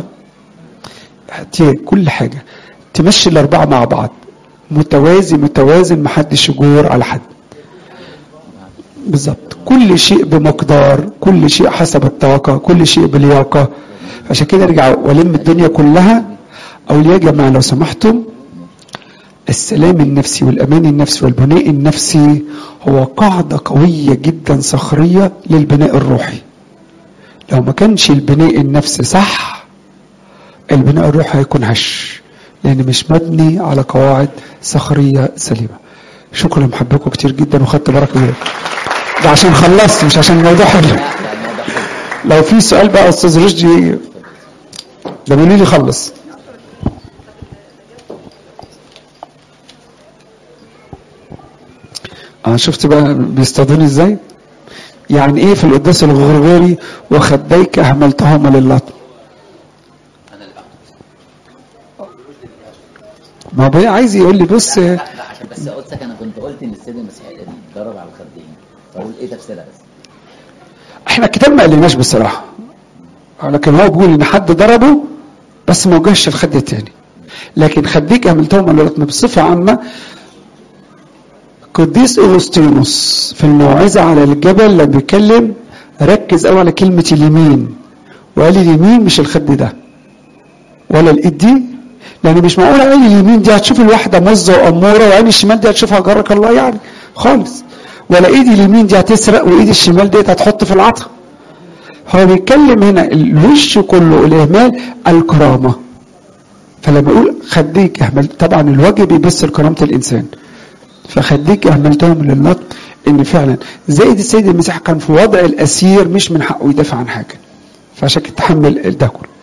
كل حاجة تمشي الأربعة مع بعض متوازي متوازن محدش يجور على حد بالظبط كل شيء بمقدار كل شيء حسب الطاقة كل شيء بلياقة عشان كده ارجع والم الدنيا كلها او يا جماعة لو سمحتم السلام النفسي والامان النفسي والبناء النفسي هو قاعدة قوية جدا صخرية للبناء الروحي لو ما كانش البناء النفسي صح البناء الروحي هيكون هش لان مش مبني على قواعد صخرية سليمة شكرا لمحبكم كتير جدا وخدت بركة منكم ده عشان خلصت مش عشان الموضوع حلو لو في سؤال بقى استاذ رشدي ده بيقولوا لي خلص اه شفت بقى بيصطادوني ازاي يعني ايه في القداس الغرغوري وخديك اهملتهما للطم ما هو عايز يقول لي بص لا عشان بس قدسك انا كنت قلت ان السيد المسيح القديم ضرب على الخدين فاقول ايه تفسيرها بس احنا الكتاب ما قالناش بصراحه لكن هو بيقول ان حد ضربه بس ما وجهش الخد التاني لكن خديك اهملتهم على الرتم بصفه عامه قديس اغسطينوس في الموعظه على الجبل لما بيتكلم ركز قوي على كلمه اليمين وقال اليمين مش الخد ده ولا الايد دي لان مش معقول عين اليمين دي هتشوف الواحده مزه واموره وعين الشمال دي هتشوفها جارك الله يعني خالص ولا ايد اليمين دي هتسرق وايد الشمال ديت هتحط في العطا هو بيتكلم هنا الوش كله الاهمال الكرامه فلما يقول خديك اهمل طبعا الوجه بيبص لكرامه الانسان فخديك اهملتهم للنط ان فعلا زائد السيد المسيح كان في وضع الاسير مش من حقه يدافع عن حاجه فعشان كده تحمل ده كله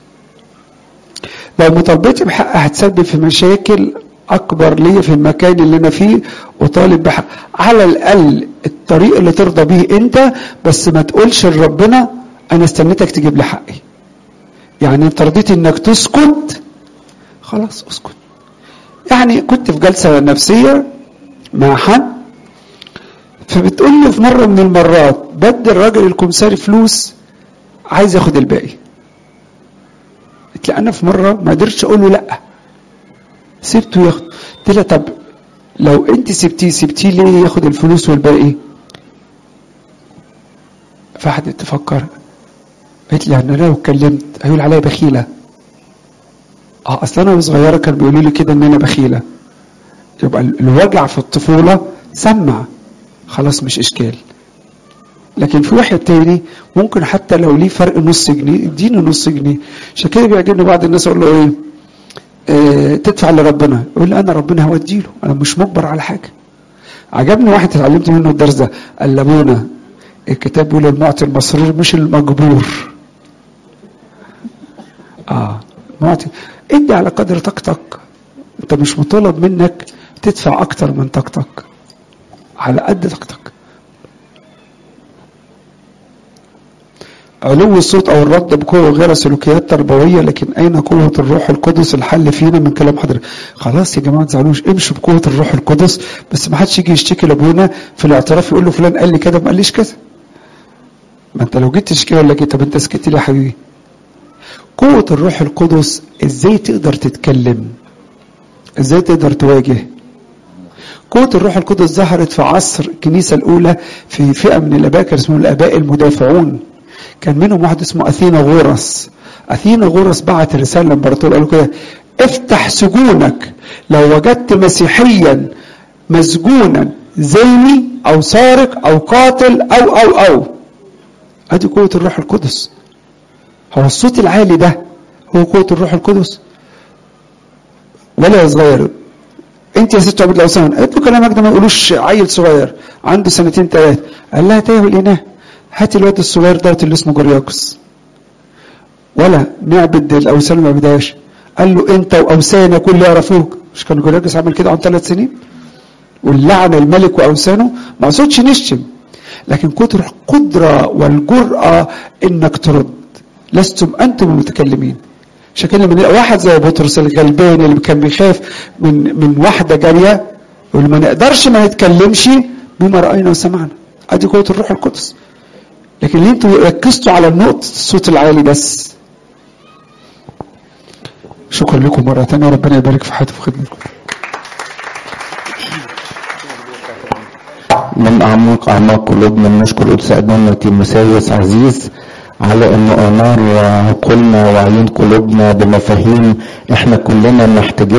لو مطالبتي بحق هتسبب في مشاكل اكبر ليا في المكان اللي انا فيه وطالب بحق على الاقل الطريق اللي ترضى بيه انت بس ما تقولش لربنا انا استنيتك تجيب لي حقي يعني انت رضيت انك تسكت خلاص اسكت يعني كنت في جلسه نفسيه مع حد فبتقول لي في مره من المرات بدي الراجل الكمساري فلوس عايز ياخد الباقي قلت لي انا في مره ما قدرتش اقول له لا سبته ياخد قلت لها طب لو انت سبتيه سبتيه ليه ياخد الفلوس والباقي فقعدت تفكر قالت لي يعني انا لو اتكلمت هيقول عليا بخيله اه اصل انا وصغيره كانوا بيقولوا لي كده ان انا بخيله يبقى الوجع في الطفوله سمع خلاص مش اشكال لكن في واحد تاني ممكن حتى لو ليه فرق نص جنيه اديني نص جنيه عشان كده بيعجبني بعض الناس اقول له ايه اه تدفع لربنا يقول لي انا ربنا هوديله انا مش مجبر على حاجه عجبني واحد اتعلمت منه الدرس ده قال لابونا الكتاب بيقول المعطي المسرور مش المجبور اه معطي ادي على قدر طاقتك انت مش مطالب منك تدفع اكتر من طاقتك على قد طاقتك علو الصوت او الرد بقوه غير سلوكيات تربويه لكن اين قوه الروح القدس الحل فينا من كلام حضرتك خلاص يا جماعه ما تزعلوش امشوا بقوه الروح القدس بس ما حدش يجي يشتكي لابونا في الاعتراف يقول له فلان قال لي كده ما قاليش كذا ما انت لو جيت تشتكي يقول لك طب انت سكت ليه يا حبيبي قوه الروح القدس ازاي تقدر تتكلم ازاي تقدر تواجه قوة الروح القدس ظهرت في عصر الكنيسة الأولى في فئة من الآباء كانوا اسمهم الآباء المدافعون كان منهم واحد اسمه أثينا غورس أثينا غورس بعت رسالة للإمبراطور قال له كده افتح سجونك لو وجدت مسيحيا مسجونا زيني أو سارق أو قاتل أو أو أو أدي قوة الروح القدس هو الصوت العالي ده هو قوة الروح القدس ولا صغير انت يا ست عبد الاوثان قالت له كلامك ده ما يقولوش عيل صغير عنده سنتين ثلاثه قال لها تايه الاناه هات الواد الصغير دوت اللي اسمه جرياكس ولا نعبد الاوثان ما بداش قال له انت واوثانك كل يعرفوك مش كان جرياكس عمل كده عن ثلاث سنين واللعن الملك واوثانه ما قصدش نشتم لكن كتر القدره والجراه انك ترد لستم انتم المتكلمين عشان كده لما واحد زي بطرس الغلبان اللي كان بيخاف من من واحده جاريه يقول ما نقدرش ما نتكلمش بما راينا وسمعنا ادي قوه الروح القدس لكن اللي انتوا ركزتوا على النقطه الصوت العالي بس شكرا لكم مره ثانيه ربنا يبارك في حياتكم وخدمتكم من أعماق أعماق قلوبنا نشكر قدس أدوننا تيموساوس عزيز على أنه أنار عقولنا وعيون قلوبنا بمفاهيم إحنا كلنا محتاجين